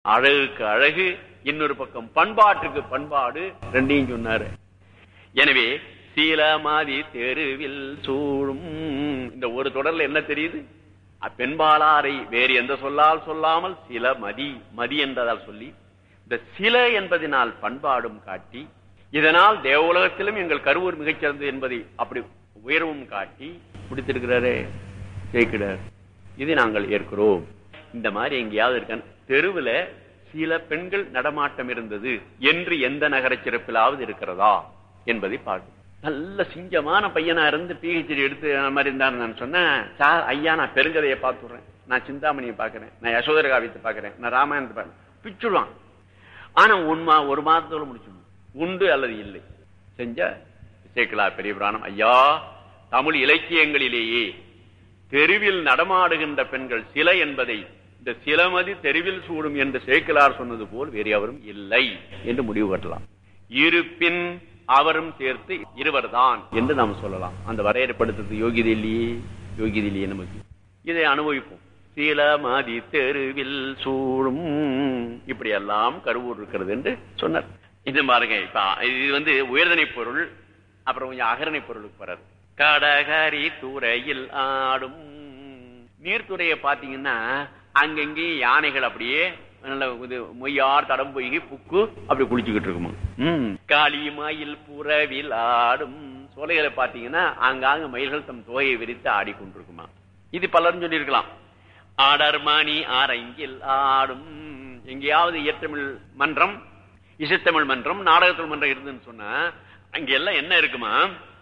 அழகுக்கு அழகு இன்னொரு பக்கம் பண்பாட்டுக்கு பண்பாடு ரெண்டையும் சொன்னாரு எனவே சீலமாதி தெருவில் சூழும் இந்த ஒரு தொடர்ல என்ன தெரியுது பெண்பாளாரை வேறு எந்த சொல்லால் சொல்லாமல் சில மதி மதி என்றதால் சொல்லி இந்த சில என்பதனால் பண்பாடும் காட்டி இதனால் தேவலகத்திலும் எங்கள் கருவூர் மிகச்சிறந்தது என்பதை அப்படி உயர்வும் காட்டி முடித்திருக்கிறாரே ஜெயிக்கிறார் இதை நாங்கள் ஏற்கிறோம் இந்த மாதிரி எங்கேயாவது இருக்க தெருவில் சில பெண்கள் நடமாட்டம் இருந்தது என்று எந்த நகர சிறப்பிலாவது இருக்கிறதா என்பதை பார்க்கும் நல்ல சிங்கமான பையனா இருந்து பிஹெச்டி எடுத்து அந்த மாதிரி இருந்தாரு நான் சொன்னேன் சார் ஐயா நான் பெருங்கதையை பார்த்துடுறேன் நான் சிந்தாமணியை பார்க்கறேன் நான் யசோதர காவியத்தை பார்க்கறேன் நான் ராமாயணத்தை பார்க்கறேன் பிச்சுடுவான் ஆனா உண்மா ஒரு மாதத்தோட முடிச்சிடணும் உண்டு அல்லது இல்லை செஞ்ச சேக்கலா பெரிய புராணம் ஐயா தமிழ் இலக்கியங்களிலேயே தெருவில் நடமாடுகின்ற பெண்கள் சில என்பதை இந்த சிலமதி தெருவில் சூடும் என்று சேக்கலார் சொன்னது போல் வேறு எவரும் இல்லை என்று முடிவு கட்டலாம் இருப்பின் அவரும் சேர்த்து இருவர்தான் என்று நாம் சொல்லலாம் அந்த வரையறைப்படுத்துறது யோகிதை இல்லையே யோகிதை இல்லையே நமக்கு இதை அனுபவிப்போம் சீலமதி தெருவில் சூழும் இப்படி எல்லாம் கருவூர் இருக்கிறது என்று சொன்னார் இந்த பாருங்க இப்ப இது வந்து உயர்தனை பொருள் அப்புறம் கொஞ்சம் அகரணை பொருளுக்கு வர்றது கடகரி துறையில் ஆடும் நீர்த்துறையை பாத்தீங்கன்னா அங்கங்கேயும் யானைகள் அப்படியே நல்ல இது மொய்யார் தடம் பொய்கி புக்கு அப்படி குளிச்சுக்கிட்டு இருக்குமா ம் காளி மயில் புறவில் ஆடும் சோலைகளை பாத்தீங்கன்னா ஆங்காங்க மயில்கள் தம் தோயை விரித்து ஆடிக்கொண்டிருக்குமா இது பலரும் சொல்லியிருக்கலாம் ஆடர்மணி அரங்கில் ஆடும் எங்கேயாவது இயற்றமிழ் மன்றம் இசைத்தமிழ் மன்றம் நாடகத்தமிழ் மன்றம் இருந்துன்னு சொன்னா அங்க எல்லாம் என்ன இருக்குமா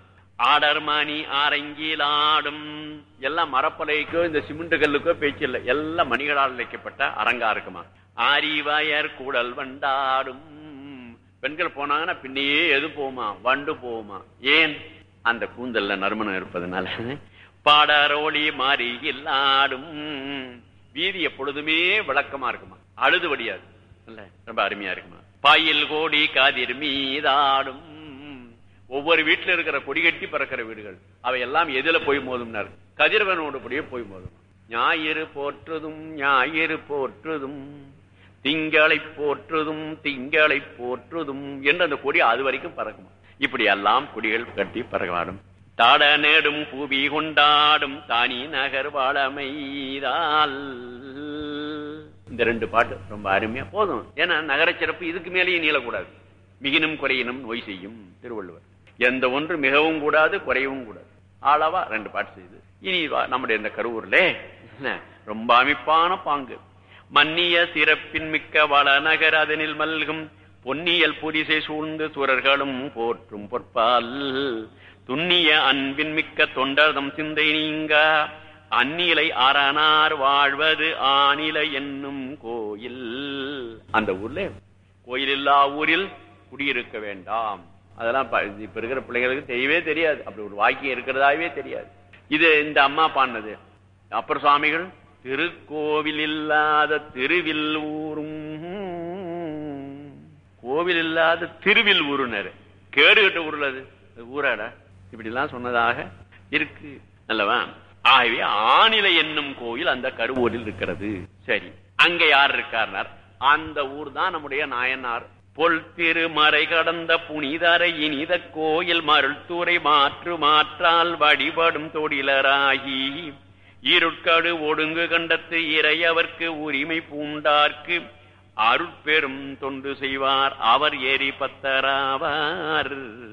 ஆடர்மணி அரங்கில் ஆடும் எல்லாம் மரப்பலைக்கோ இந்த சிமெண்ட் கல்லுக்கோ பேச்சு இல்லை எல்லாம் மணிகளால் வைக்கப்பட்ட அரங்கா இருக்குமா ஆரிவயர் கூடல் வண்டாடும் பெண்கள் போனாங்கன்னா பின்னையே எது போமா வண்டு போமா ஏன் அந்த கூந்தல்ல நறுமணம் இருப்பதனால பாடரோழி மாறி ஆடும் வீதி எப்பொழுதுமே விளக்கமா இருக்குமா அழுது வடியாது இல்ல ரொம்ப அருமையா இருக்குமா பாயில் கோடி காதிர் மீதாடும் ஒவ்வொரு வீட்டுல இருக்கிற கொடி கட்டி பறக்கிற வீடுகள் அவை எல்லாம் எதுல போய் மோதும்னாரு கதிரவனோடு படியே போய் மோதும் ஞாயிறு போற்றுதும் ஞாயிறு போற்றுதும் திங்களை போற்றுதும் திங்களை போற்றுதும் என்று அந்த கொடி அது வரைக்கும் பறக்குமா இப்படி எல்லாம் கொடிகள் கட்டி பறக்கலாடும் தாட நேடும் பூவி கொண்டாடும் தானி நகர் வாழமைதால் இந்த ரெண்டு பாட்டு ரொம்ப அருமையா போதும் ஏன்னா நகர சிறப்பு இதுக்கு மேலேயும் நீளக்கூடாது மிகினும் குறையினும் நோய் செய்யும் திருவள்ளுவர் எந்த ஒன்று மிகவும் கூடாது குறையவும் கூடாது ஆளவா ரெண்டு பாட்டு செய்து இனி நம்முடைய இந்த கருவூர்ல ரொம்ப அமைப்பான பாங்கு மன்னிய சிறப்பின் மிக்க வளநகர் அதனில் மல்கும் பொன்னியல் புரிசை சூழ்ந்து சுரர்களும் போற்றும் பொற்பால் துண்ணிய அன்பின் மிக்க தொண்டர்தம் சிந்தை நீங்க அந்நிலை அரணார் வாழ்வது ஆநிலை என்னும் கோயில் அந்த ஊர்ல கோயில் இல்லா ஊரில் குடியிருக்க வேண்டாம் அதெல்லாம் இப்ப இருக்கிற பிள்ளைங்களுக்கு தெரியவே தெரியாது அப்படி ஒரு வாக்கியம் இருக்கிறதாவே தெரியாது இது இந்த அம்மா பாடினது அப்பர் சுவாமிகள் திருக்கோவில் இல்லாத திருவில் ஊரும் கோவில் இல்லாத திருவில் ஊருனர் கேடு கட்ட ஊர்ல அது ஊராடா இப்படி எல்லாம் சொன்னதாக இருக்கு அல்லவா ஆகவே ஆநிலை என்னும் கோயில் அந்த கருவூரில் இருக்கிறது சரி அங்க யார் இருக்கார் அந்த ஊர் தான் நம்முடைய நாயனார் பொல் திருமறை கடந்த புனிதரை இனித கோயில் மருள்துறை மாற்று மாற்றால் வழிபடும் தொழிலராகி இருட்கடு ஒடுங்கு கண்டத்து இறையவர்க்கு உரிமை பூண்டார்க்கு அருட்பெரும் தொண்டு செய்வார் அவர் ஏறி பத்தராவார்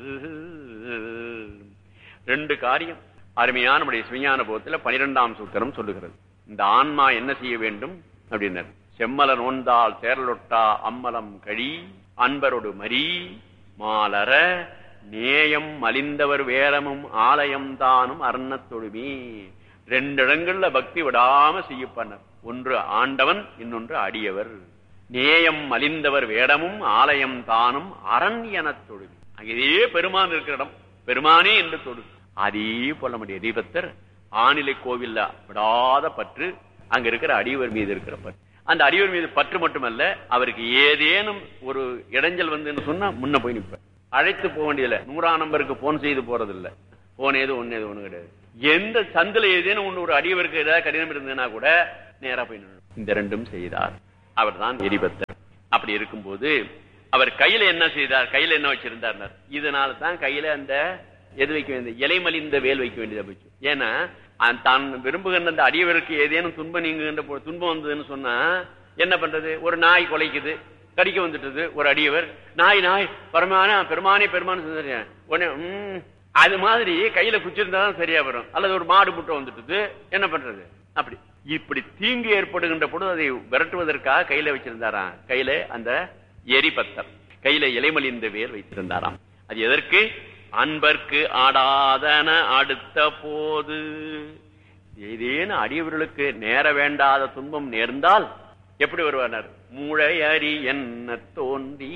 ரெண்டு காரியம் அருமையான நம்முடைய சிவஞான போகத்தில் பனிரெண்டாம் சூத்திரம் சொல்லுகிறது இந்த ஆன்மா என்ன செய்ய வேண்டும் அப்படின்னாரு செம்மல நோந்தால் தேரலொட்டா அம்மலம் கழி அன்பரோடு மரி மாலர நேயம் மலிந்தவர் வேரமும் ஆலயம் தானும் அர்ணத்தொழுமே ரெண்டு இடங்கள்ல பக்தி விடாம செய்யப்பனர் ஒன்று ஆண்டவன் இன்னொன்று அடியவர் நேயம் மலிந்தவர் வேடமும் ஆலயம் தானும் அரண் என தொழுவி அங்கேயே பெருமான் இருக்கிற இடம் பெருமானே என்று தொழு அதே போல நம்முடைய தீபத்தர் ஆநிலை கோவில்ல விடாத பற்று அங்க இருக்கிற அடியவர் மீது இருக்கிற பற்று அந்த அடியவர் மீது பற்று மட்டுமல்ல அவருக்கு ஏதேனும் ஒரு இடைஞ்சல் வந்து சொன்னா முன்ன போய் நிற்ப அழைத்து போக வேண்டியதில்லை நூறாம் நம்பருக்கு போன் செய்து போறது இல்ல போன் ஏது ஒண்ணு ஏது ஒண்ணு கிடையாது எந்த சந்தில ஏதேனும் ஒண்ணு ஒரு அடியவருக்கு ஏதாவது கடினம் இருந்ததுன்னா கூட நேரா போய் நின்று இந்த ரெண்டும் செய்தார் அவர் தான் எரிபத்தர் அப்படி இருக்கும்போது அவர் கையில என்ன செய்தார் கையில என்ன வச்சிருந்தார் இதனால தான் கையில அந்த எது வைக்க வேண்டியது இலைமலிந்த வேல் வைக்க வேண்டியதா போச்சு ஏன்னா அந்த தான் விரும்புகின்ற அந்த அடியவருக்கு ஏதேனும் துன்பம் நீங்குகின்ற போ- துன்பம் வந்ததுன்னு சொன்னா என்ன பண்றது ஒரு நாய் கொலைக்குது கடிக்க வந்துட்டது ஒரு அடியவர் நாய் நாய் பரமான பெருமானே பெருமானு சொல்றேன் உடனே உம், அது மாதிரி கையில குச்சிருந்தா தான் சரியா வரும் அல்லது ஒரு மாடு முட்டை வந்துட்டது என்ன பண்றது அப்படி இப்படி தீங்கு ஏற்படுகின்ற பொழுது அதை விரட்டுவதற்காக கையில வச்சிருந்தாராம் கையில அந்த எரிபத்தர் கையில இலைமலிந்த வேர் வைத்திருந்தாராம் அது எதற்கு அன்பர்க்கு ஆடாதன அடுத்த போது ஏதேனும் அடியவர்களுக்கு நேர வேண்டாத துன்பம் நேர்ந்தால் எப்படி வருவார் மூளையறி என்ன தோன்றி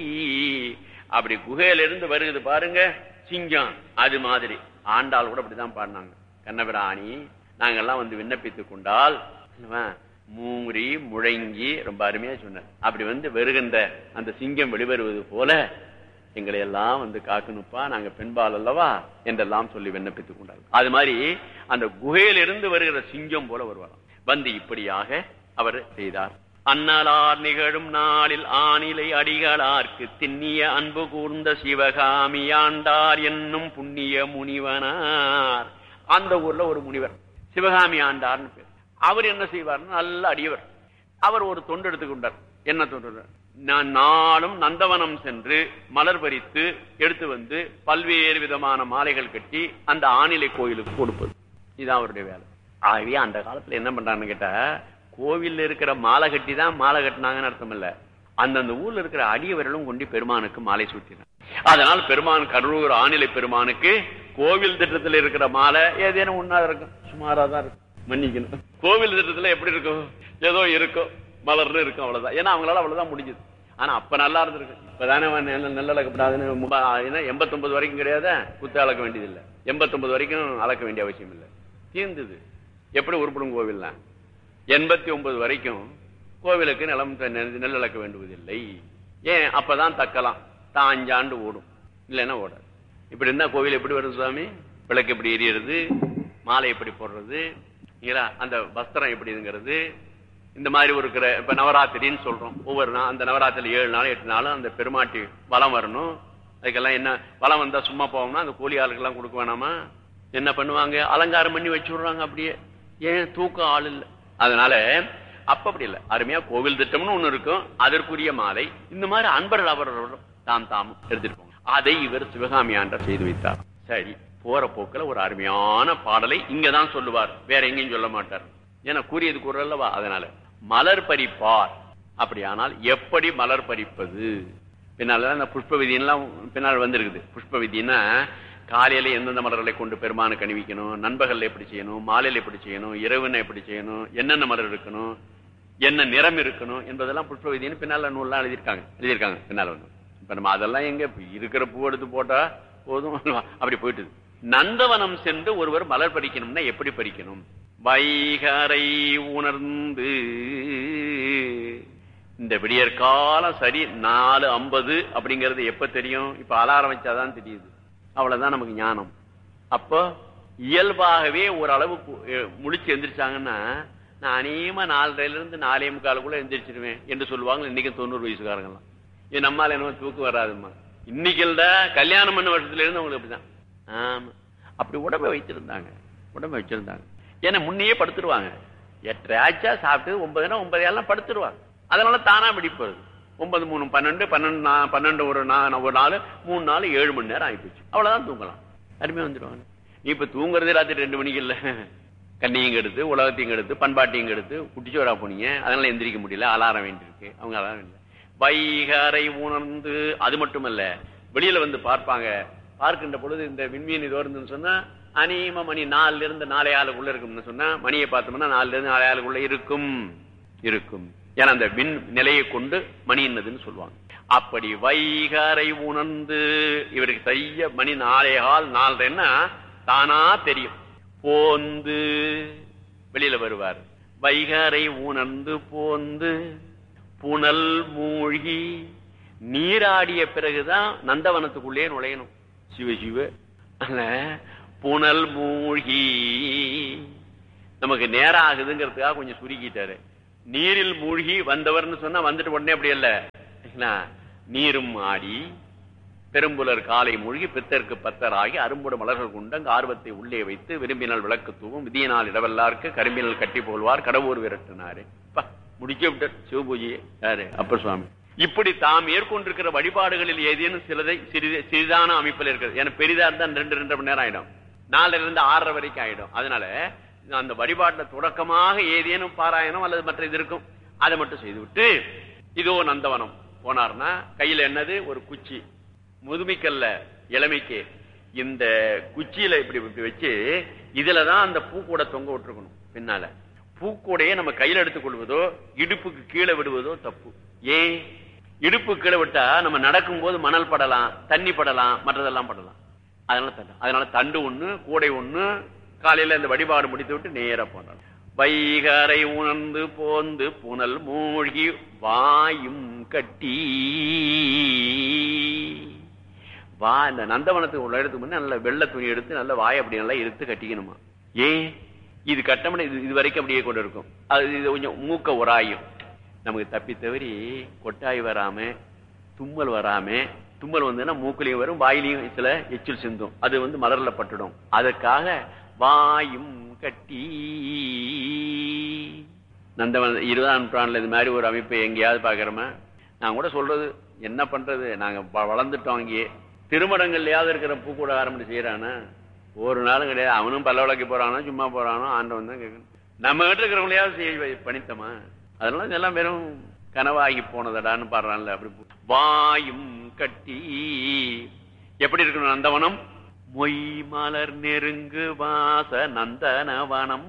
அப்படி குகையிலிருந்து வருகிறது பாருங்க சிங்கம் அது மாதிரி ஆண்டாள் கூட அப்படிதான் பாடினாங்க கண்ணபிராணி நாங்கெல்லாம் வந்து விண்ணப்பித்துக் கொண்டால் என்னவா, மூறி முழங்கி ரொம்ப அருமையா சொன்னார் அப்படி வந்து வருகின்ற அந்த சிங்கம் வெளிவருவது போல எங்களை எல்லாம் வந்து காக்கணுப்பா நாங்க பெண்பால் அல்லவா என்றெல்லாம் சொல்லி விண்ணப்பித்துக் கொண்டார்கள் அது மாதிரி அந்த குகையிலிருந்து வருகிற சிங்கம் போல வருவாராம் வந்து இப்படியாக அவர் செய்தார் அன்னலார் நிகழும் நாளில் ஆணிலை அடிகளார்க்கு திண்ணிய அன்பு கூர்ந்த சிவகாமியாண்டார் என்னும் புண்ணிய முனிவனார் அந்த ஊர்ல ஒரு முனிவர் சிவகாமி ஆண்டார்னு பேர் அவர் என்ன செய்வார்னா நல்ல அடியவர் அவர் ஒரு தொண்டு எடுத்துக்கொண்டார் என்ன தொண்டு நான் நாளும் நந்தவனம் சென்று மலர் பறித்து எடுத்து வந்து பல்வேறு விதமான மாலைகள் கட்டி அந்த ஆணிலை கோயிலுக்கு கொடுப்பது இதுதான் அவருடைய வேலை ஆகவே அந்த காலத்துல என்ன பண்றான்னு கேட்டா கோவில்ல இருக்கிற மாலை கட்டி தான் மாலை கட்டினாங்கன்னு அர்த்தம் இல்ல அந்தந்த ஊர்ல இருக்கிற அடியவர்களும் கொண்டு பெருமானுக்கு மாலை சூட்டினார் அதனால் பெருமான் கரூர் ஆணிலை பெருமானுக்கு கோவில் திட்டத்துல இருக்கிற மாலை ஏதேனும் ஒன்னா இருக்கும் சுமாரா தான் இருக்கும் மன்னிக்கணும் கோவில் திட்டத்துல எப்படி இருக்கும் ஏதோ இருக்கும் மலர்னு இருக்கும் அவ்வளவுதான் ஏன்னா அவங்களால அவ்வளவுதான் முடிஞ்சது ஆனா அப்ப நல்லா இருந்திருக்கு இப்பதானே அவன் நெல் நெல் அளக்கப்படாதுன்னு எண்பத்தொன்பது வரைக்கும் கிடையாது குத்து அளக்க வேண்டியது இல்ல எண்பத்தொன்பது வரைக்கும் அளக்க வேண்டிய அவசியம் இல்லை தீர்ந்தது எப்படி உருப்படும் கோவில்லாம் எண்பத்தி ஒன்பது வரைக்கும் கோவிலுக்கு நிலம் த- நெல் நெல் அளக்க வேண்டுவதில்லை ஏன் அப்பதான் தக்கலாம் தான் அஞ்சாண்டு ஓடும் இல்லைன்னா ஓடாது இப்படி இருந்தா கோவில் எப்படி வருது சுவாமி விளக்கு எப்படி எரியறது மாலை எப்படி போடுறது இல்லைங்களா அந்த வஸ்திரம் எப்படிங்கிறது இந்த மாதிரி ஒரு இருக்கிற இப்ப நவராத்திரின்னு சொல்றோம் ஒவ்வொரு நாள் அந்த நவராத்திரி ஏழு நாள் எட்டு நாளும் அந்த பெருமாட்டி வலம் வரணும் அதுக்கெல்லாம் என்ன வலம் வந்தா சும்மா போவோம்னா அந்த கூலி ஆளுக்கெல்லாம் கொடுக்க வேணாமா என்ன பண்ணுவாங்க அலங்காரம் பண்ணி வச்சு விடுறாங்க அப்படியே ஏன் தூக்கம் ஆள் இல்ல அதனால அப்ப அப்படி இல்ல அருமையா கோவில் திட்டம்னு ஒண்ணு இருக்கும் அதற்குரிய மாலை இந்த மாதிரி அன்பர்கள் அவர்களும் தாம் தாமும் எடுத்துட்டு போங்க அதை இவர் சிவகாமி ஆண்டார் செய்து வைத்தார் சரி போற போக்குல ஒரு அருமையான பாடலை இங்கதான் சொல்லுவார் வேற எங்கேயும் சொல்ல மாட்டார் ஏன்னா கூறியது குரல்லவா அதனால மலர் பறிப்பார் அப்படியானால் எப்படி மலர் பறிப்பது பின்னால அந்த புஷ்ப விதியெல்லாம் பின்னால் வந்திருக்குது புஷ்ப விதினா காலையில எந்தெந்த மலர்களை கொண்டு பெருமானுக்கு அணிவிக்கணும் நண்பகல்ல எப்படி செய்யணும் மாலையில எப்படி செய்யணும் இரவுன எப்படி செய்யணும் என்னென்ன மலர் இருக்கணும் என்ன நிறம் இருக்கணும் என்பதெல்லாம் புஷ்ப விதின்னு பின்னால நூல்லாம் எழுதியிருக்காங்க எழுதியிருக்காங்க பின்னால வந்து இப்ப நம்ம அதெல்லாம் எங்க இப்ப இருக்கிற பூ எடுத்து போட்டா போதும் அப்படி போயிட்டு நந்தவனம் சென்று ஒருவர் மலர் பறிக்கணும்னா எப்படி பறிக்கணும் வைகரை உணர்ந்து இந்த விடியற் காலம் சரி நாலு ஐம்பது அப்படிங்கறது எப்ப தெரியும் இப்ப அலாரம் வச்சாதான் தெரியுது அவ்வளவுதான் நமக்கு ஞானம் அப்போ இயல்பாகவே ஓரளவு கு- எ- முழிச்சு எந்திரிச்சாங்கன்னா நான் அநேகமா நாலரைல இருந்து நாலே முக்காலுக்குள்ள எந்திரிச்சிருவேன் என்று சொல்லுவாங்க இன்னைக்கு தொண்ணூறு வயசுக்காரங்கலாம் இது நம்மால என்ன தூக்கம் வராதும்மா இன்னைக்கு இல்ல கல்யாணம் பண்ண வருஷத்துல இருந்து அவங்களுக்கு அப்படிதான் ஆமா அப்படி உடம்ப வச்சிருந்தாங்க உடம்ப வச்சிருந்தாங்க ஏன்னா முன்னையே படுத்துருவாங்க எட்டரை ஆச்சா சாப்பிட்டு ஒன்பதுனா ஒன்பது எல்லாம் படுத்துருவாங்க அதனால தானா பிடிப்பது ஒன்பது மூணு பன்னெண்டு பன்னெண்டு நா- பன்னெண்டு ஒரு நா- ஒரு நாலு மூணு நாலு ஏழு மணி நேரம் ஆயிப்போச்சு அவ்வளவுதான் தூங்கலாம் அருமையா வந்துடுவாங்க நீ இப்ப தூங்குறதே ராத்திரி ரெண்டு மணிக்கு இல்ல கண்ணியும் எடுத்து உலகத்தையும் எடுத்து பண்பாட்டையும் எடுத்து குட்டிச்சோரா போனீங்க அதனால எந்திரிக்க முடியல அலாரம் வேண்டியிருக்கு அவங்க அலாரம் இல்லை வைகரை உணர்ந்து அது மட்டுமல்ல வெளியில வந்து பார்ப்பாங்க பார்க்கின்ற பொழுது இந்த விண்மீன் இது வருதுன்னு சொன்னா அநேகமா மணி நாலுல இருந்து நாலே ஆளுக்குள்ள இருக்கும்னு சொன்னா மணியை பார்த்தோம்னா நாலுல இருந்து நாலே ஆளுக்குள்ள இருக்கும் இருக்கும் ஏன்னா அந்த விண் நிலையை கொண்டு மணி என்னதுன்னு சொல்லுவாங்க அப்படி வைகரை உணர்ந்து இவருக்கு சரியா மணி நாலே கால் நாலரைன்னா தானா தெரியும் போந்து வெளியில வருவார் வைகரை உணர்ந்து போந்து புனல் மூழ்கி நீராடிய பிறகுதான் நந்தவனத்துக்குள்ளே நுழையணும் சிவ சிவ அல்ல, புனல் மூழ்கி நமக்கு நேரம் ஆகுதுங்கிறதுக்காக கொஞ்சம் சுருக்கிட்டாரு நீரில் மூழ்கி வந்தவர்னு சொன்னா வந்துட்டு உடனே அப்படி இல்ல என்ன? நீரும் ஆடி பெரும்புலர் காலை மூழ்கி பித்தருக்கு பத்தராகி அரும்புட மலர்கள் கொண்டு அங்கு ஆர்வத்தை உள்ளே வைத்து விரும்பினால் விளக்கு தூவும் விதியினால் இடவல்லார்க்கு கரும்பினல் கட்டி போல்வார் கடவுர் விரட்டினாரு பா, முடிக்க விட்டார் சிவபூஜையை யாரு அப்பர் சுவாமி இப்படி தாம் மேற்கொண்டிருக்கிற வழிபாடுகளில் ஏதேனும் சிலதை சிறிது சிறிதான அமைப்பில் இருக்கிறது ஏன்னா பெரிதா இருந்தா ரெண்டு ரெண்டு மணி நேரம் ஆயிடும் நாலுல இருந்து ஆறரை வரைக்கும் ஆயிடும் அதனால அந்த வழிபாட்டுல தொடக்கமாக ஏதேனும் பாராயணம் அல்லது மற்ற இது இருக்கும் அதை மட்டும் செய்து விட்டு இதோ நந்தவனம் போனார்னா கையில என்னது ஒரு குச்சி முதுமைக்கல்ல இளமைக்கு இந்த குச்சியில இப்படி இப்படி வச்சு இதுலதான் அந்த பூக்கூட தொங்க விட்டுருக்கணும் பின்னால பூக்கூடையே நம்ம கையில எடுத்துக் கொள்வதோ இடுப்புக்கு கீழே விடுவதோ தப்பு ஏன் இடுப்பு கீழே விட்டா நம்ம நடக்கும் போது மணல் படலாம் தண்ணி படலாம் மற்றதெல்லாம் படலாம் அதனால தண்டு அதனால தண்டு ஒண்ணு கூடை ஒண்ணு காலையில இந்த வழிபாடு முடித்து விட்டு நேரா போனார் வைகரை உணர்ந்து போந்து புனல் மூழ்கி வாயும் கட்டி வா இந்த நந்தவனத்துக்கு உள்ள இடத்துக்கு முன்ன நல்ல வெள்ளை துணி எடுத்து நல்ல வாய் அப்படி நல்லா எடுத்து கட்டிக்கணுமா ஏன் இது கட்டமன இது இது வரைக்கும் அப்படியே கொண்டு இருக்கும் அது இது கொஞ்சம் மூக்க உராயும் நமக்கு தப்பி தவறி கொட்டாய் வராம தும்மல் வராம தும்மல் வந்ததுன்னா மூக்குலையும் வரும் வாயிலையும் சில எச்சில் சிந்தும் அது வந்து மலர்ல பட்டுடும் அதற்காக வாயும் கட்டி நந்தவன இருபதாம் நூற்றாண்டுல இது மாதிரி ஒரு அமைப்பை எங்கேயாவது பாக்குறோமா நான் கூட சொல்றது என்ன பண்றது நாங்க வ- வளர்ந்துட்டோம் அங்கேயே திருமணங்கள்லயாவது இருக்கிற பூ கூட ஆரம்பிச்சு செய்யறானா ஒரு நாளும் கிடையாது அவனும் பல்ல விளக்கி போறானோ சும்மா போறானோ ஆண்டவன் தான் கேட்கணும் நம்ம கிட்ட இருக்கிறவங்களையாவது செய்ய வை- பணித்தமா அதனால இதெல்லாம் வெறும் கனவாகி போனதடான்னு பாடுறான்ல அப்படி போ- வாயும் கட்டி எப்படி இருக்கணும் நந்தவனம் மொய் மலர் நெருங்கு வாச நந்தனவனம்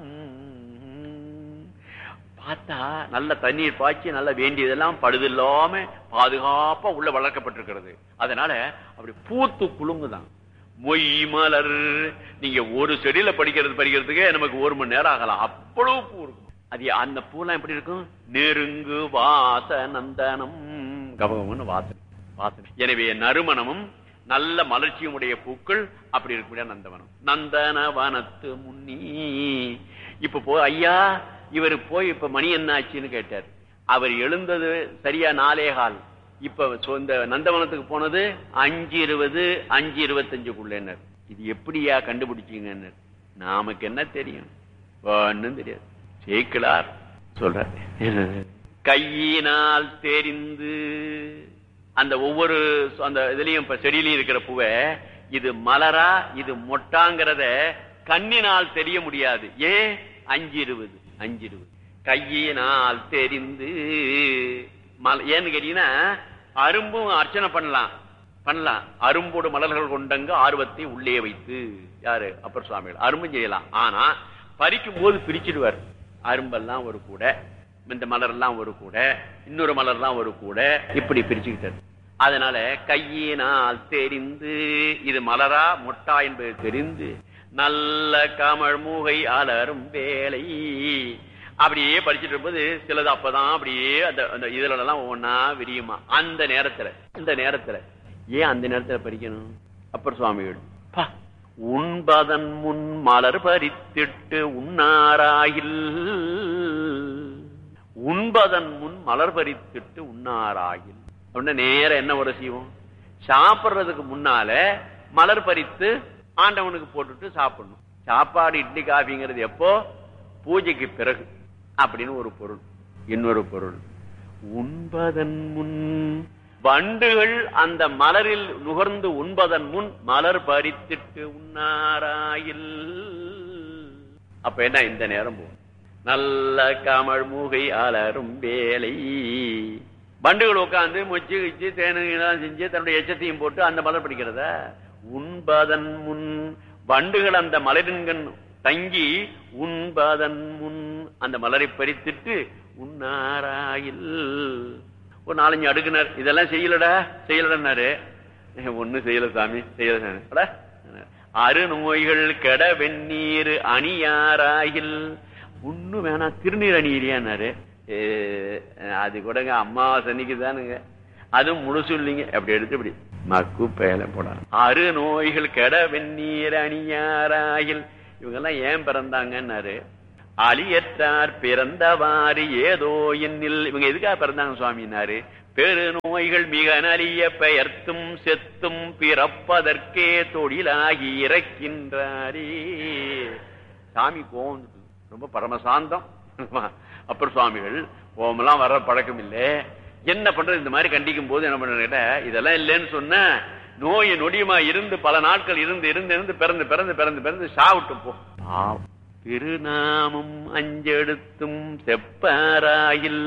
பார்த்தா நல்ல தண்ணீர் பாய்ச்சி நல்ல வேண்டியதெல்லாம் படுதில்லாம பாதுகாப்பா உள்ள வளர்க்கப்பட்டிருக்கிறது அதனால அப்படி பூத்து குலுங்குதான் மொய் மலர் நீங்க ஒரு செடியில படிக்கிறது படிக்கிறதுக்கே நமக்கு ஒரு மணி நேரம் ஆகலாம் அவ்வளவு பூ இருக்கும் அது அந்த பூலாம் எப்படி இருக்கும் நெருங்கு வாச நந்தனம் கபகம்னு வாசனை வாசனை எனவே நறுமணமும் நல்ல மலர்ச்சியும் உடைய பூக்கள் அப்படி இருக்கக்கூடிய நந்தவனம் நந்தன வனத்து முன்னி இப்ப போ ஐயா இவர் போய் இப்ப மணி என்ன ஆச்சுன்னு கேட்டார் அவர் எழுந்தது சரியா நாலே கால் இப்ப சொ- இந்த நந்தவனத்துக்கு போனது அஞ்சு இருபது அஞ்சு இருபத்தஞ்சுக்குள்ளனர் இது எப்படியா கண்டுபிடிச்சீங்கன்னு நமக்கு என்ன தெரியும் ஒண்ணும் தெரியாது சேக்கிலார் சொல்ற கையினால் தெரிந்து அந்த ஒவ்வொரு சு- அந்த இதுலயும் இப்ப செடியிலையும் இருக்கிற பூவை இது மலரா இது மொட்டாங்கிறத கண்ணினால் தெரிய முடியாது ஏன் அஞ்சு இருபது அஞ்சு இருபது கையினால் தெரிந்து மல- ஏன்னு கேட்டீங்கன்னா அரும்பும் அர்ச்சனை பண்ணலாம் பண்ணலாம் அரும்போடு மலர்கள் கொண்டங்க ஆர்வத்தை உள்ளே வைத்து யாரு அப்பர் சுவாமிகள் அரும்பும் செய்யலாம் ஆனா பறிக்கும் போது பிரிச்சிடுவார் அரும்பெல்லாம் ஒரு கூட இந்த மலர்லாம் ஒரு கூட இன்னொரு மலர்லாம் ஒரு கூட இப்படி பிரிச்சுக்கிட்டார் அதனால கையினால் தெரிந்து இது மலரா மொட்டா என்பது தெரிந்து நல்ல கமழ் மூகை அலரும் வேலை அப்படியே படிச்சுட்டு இருக்கும்போது சிலது அப்பதான் அப்படியே அந்த அந்த இதுல எல்லாம் ஒவ்வொன்னா விரியுமா அந்த நேரத்துல இந்த நேரத்துல ஏன் அந்த நேரத்துல பறிக்கணும் அப்பர் சுவாமிகள் பா, உண்பதன் முன் மலர் பறித்திட்டு உண்ணாராயில் உண்பதன் முன் மலர் பறித்திட்டு உண்ணாராயில் அப்படின்னா நேர என்ன ஒரு செய்வோம் சாப்பிடுறதுக்கு முன்னால மலர் பறித்து ஆண்டவனுக்கு போட்டுட்டு சாப்பிடணும் சாப்பாடு இட்லி காஃபிங்கிறது எப்போ பூஜைக்கு பிறகு அப்படின்னு ஒரு பொருள் இன்னொரு பொருள் உண்பதன் முன் வண்டுகள் அந்த மலரில் நுகர்ந்து உண்பதன் முன் மலர் பறித்திட்டு உண்ணாராயில் அப்ப என்ன இந்த நேரம் போகும் நல்ல கமழ் மூகை அலரும் வேலை வண்டுகள் உட்கார்ந்து மொச்சு கிச்சு தேனுலாம் செஞ்சு தன்னுடைய எச்சத்தையும் போட்டு அந்த மலர் படிக்கிறத உண்பதன் முன் வண்டுகள் அந்த மலரின்கண் தங்கி உண்பதன் முன் அந்த மலரை பறித்துட்டு உண்ணாராயில் ஒரு நாலஞ்சு அடுக்குனர் இதெல்லாம் செய்யலடா செய்யலடாரு ஒண்ணு செய்யல சாமி செய்யல சாமி. அட, அருநோய்கள் கெட வெந்நீர் அணியாராயில் ஒண்ணு வேணாம் திருநீர் அணியிறியான்னாரு ஏ, அது கூடங்க அம்மாவாசை அன்னைக்கு தானுங்க அதுவும் முழுசு இல்லைங்க அப்படி எடுத்து இப்படி மக்கு பேல போட அரு நோய்கள் கெட வெந்நீர் அணியாராயில் இவங்க எல்லாம் ஏன் பிறந்தாங்கன்னாரு அலியற்றார் பிறந்தவாறு ஏதோ என்னில் இவங்க எதுக்காக பிறந்தாங்க சுவாமினாரு பெருநோய்கள் மிக நலிய பெயர்த்தும் செத்தும் பிறப்பதற்கே தொழிலாகி இறக்கின்றாரே சாமி கோவம் வந்துட்டு. ரொம்ப பரமசாந்தம் அப்பர் சுவாமிகள் கோவமெல்லாம் வர பழக்கம் இல்லை என்ன பண்றது இந்த மாதிரி கண்டிக்கும் போது என்ன பண்ற இதெல்லாம் இல்லைன்னு சொன்ன நோய் நொடியுமா இருந்து பல நாட்கள் இருந்து இருந்து இருந்து பிறந்து பிறந்து பிறந்து பிறந்து சாவிட்டு போ பாவம். திருநாமம் அஞ்செடுத்தும் செப்பாராயில்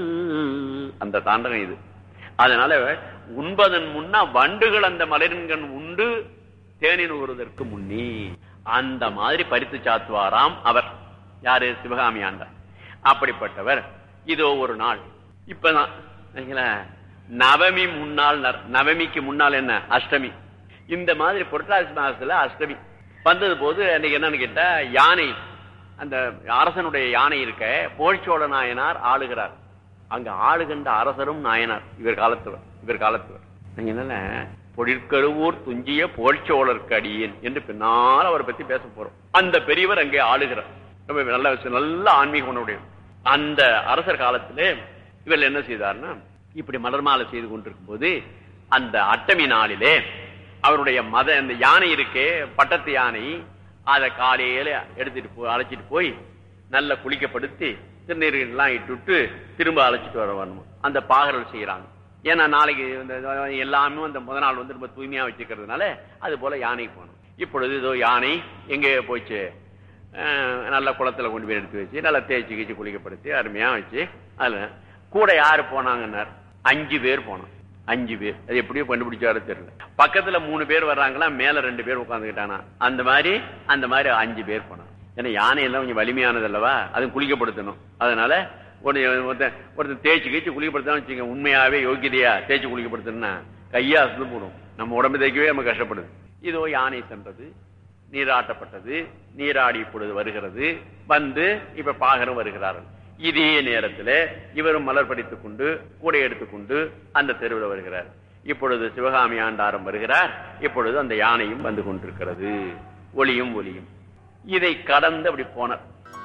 அந்த தாண்டகம் இது அதனால உண்பதன் முன்னா வண்டுகள் அந்த மலரின்கண் உண்டு தேனின் ஊறுவதற்கு முன்னே அந்த மாதிரி பறித்து சாத்துவாராம் அவர் யாரு சிவகாமி ஆண்டார் அப்படிப்பட்டவர் இதோ ஒரு நாள் இப்பதான் சரிங்களா? நவமி முன்னாள் நர்- நவமிக்கு முன்னால் என்ன அஷ்டமி இந்த மாதிரி புரட்டாசி மாசத்துல அஷ்டமி வந்தது போது அன்னைக்கு என்னன்னு கேட்டா யானை அந்த அரசனுடைய யானை இருக்க போழ்ச்சோழ நாயனார் ஆளுகிறார் அங்க ஆளுகின்ற அரசரும் நாயனார் இவர் காலத்தவர் இவர் காலத்தவர் நீங்க என்னன்னா பொழிற்கருவூர் துஞ்சிய போழ்ச்சோழருக்கு அடியேன் என்று பின்னால் அவரை பத்தி பேச போறோம் அந்த பெரியவர் அங்கே ஆளுகிறார் ரொம்ப நல்ல விஷயம், நல்ல ஆன்மீக உணவுடைய அந்த அரசர் காலத்திலே இவர் என்ன செய்தார்னா இப்படி மலர் மாலை செய்து கொண்டிருக்கும் போது அந்த அட்டமி நாளிலே அவருடைய மத அந்த யானை இருக்கே பட்டத்து யானை அதை காலையில எடுத்துட்டு போய் அழைச்சிட்டு போய் நல்லா குளிக்கப்படுத்தி திருநீரெல்லாம் இட்டுட்டு திரும்ப அழைச்சிட்டு வர வரணும் அந்த பாகர்கள் செய்யறாங்க ஏன்னா நாளைக்கு இந்த எல்லாமே அந்த முத நாள் வந்து ரொம்ப தூய்மையா வச்சுக்கிறதுனால அது போல யானை போகணும் இப்பொழுது இதோ யானை எங்கே போச்சு அஹ், நல்ல குளத்துல கொண்டு போய் எடுத்து வச்சு நல்லா தேய்ச்சி கீச்சு குளிக்கப்படுத்தி அருமையா வச்சு அதுல கூட யாரு போனாங்கன்னார் அஞ்சு பேர் போனோம் அஞ்சு பேர் அது எப்படியோ கண்டுபிடிச்சாரு தெரியல பக்கத்துல மூணு பேர் வர்றாங்களா மேல ரெண்டு பேர் உட்காந்துக்கிட்டானா அந்த மாதிரி அந்த மாதிரி அஞ்சு பேர் போனான் ஏன்னா யானை எல்லாம் கொஞ்சம் வலிமையானது அல்லவா அதுவும் குளிக்கப்படுத்தணும் அதனால ஒருத்தன் ஒருத்தன் ஒருத்தன் தேய்ச்சி கீச்சு குளிக்கப்படுத்தணும் வச்சுங்க உண்மையாவே யோகியதையா தேய்ச்சி குளிக்கப்படுத்தணும்னா கையா அசந்து போடும் நம்ம உடம்பு தேய்க்கவே நம்ம கஷ்டப்படுது இதோ யானை சென்றது நீராட்டப்பட்டது நீராடி இப்பொழுது வருகிறது வந்து இப்ப பாகரம் வருகிறார்கள் இதே நேரத்தில் இவரும் மலர் படித்துக் கொண்டு கூடை எடுத்துக்கொண்டு அந்த தெருவில் வருகிறார் இப்பொழுது சிவகாமி ஆண்டாரம் வருகிறார் இப்பொழுது அந்த யானையும் வந்து கொண்டிருக்கிறது ஒளியும் ஒளியும் இதை கடந்து அப்படி போனார்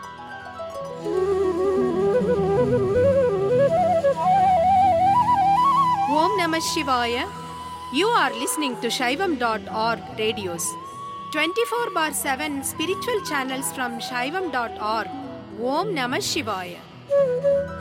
Om Namah Shivaya. You are listening to Shaivam.org radios. 24 bar 7 spiritual channels from Shaivam.org. Om Namah Shivaya.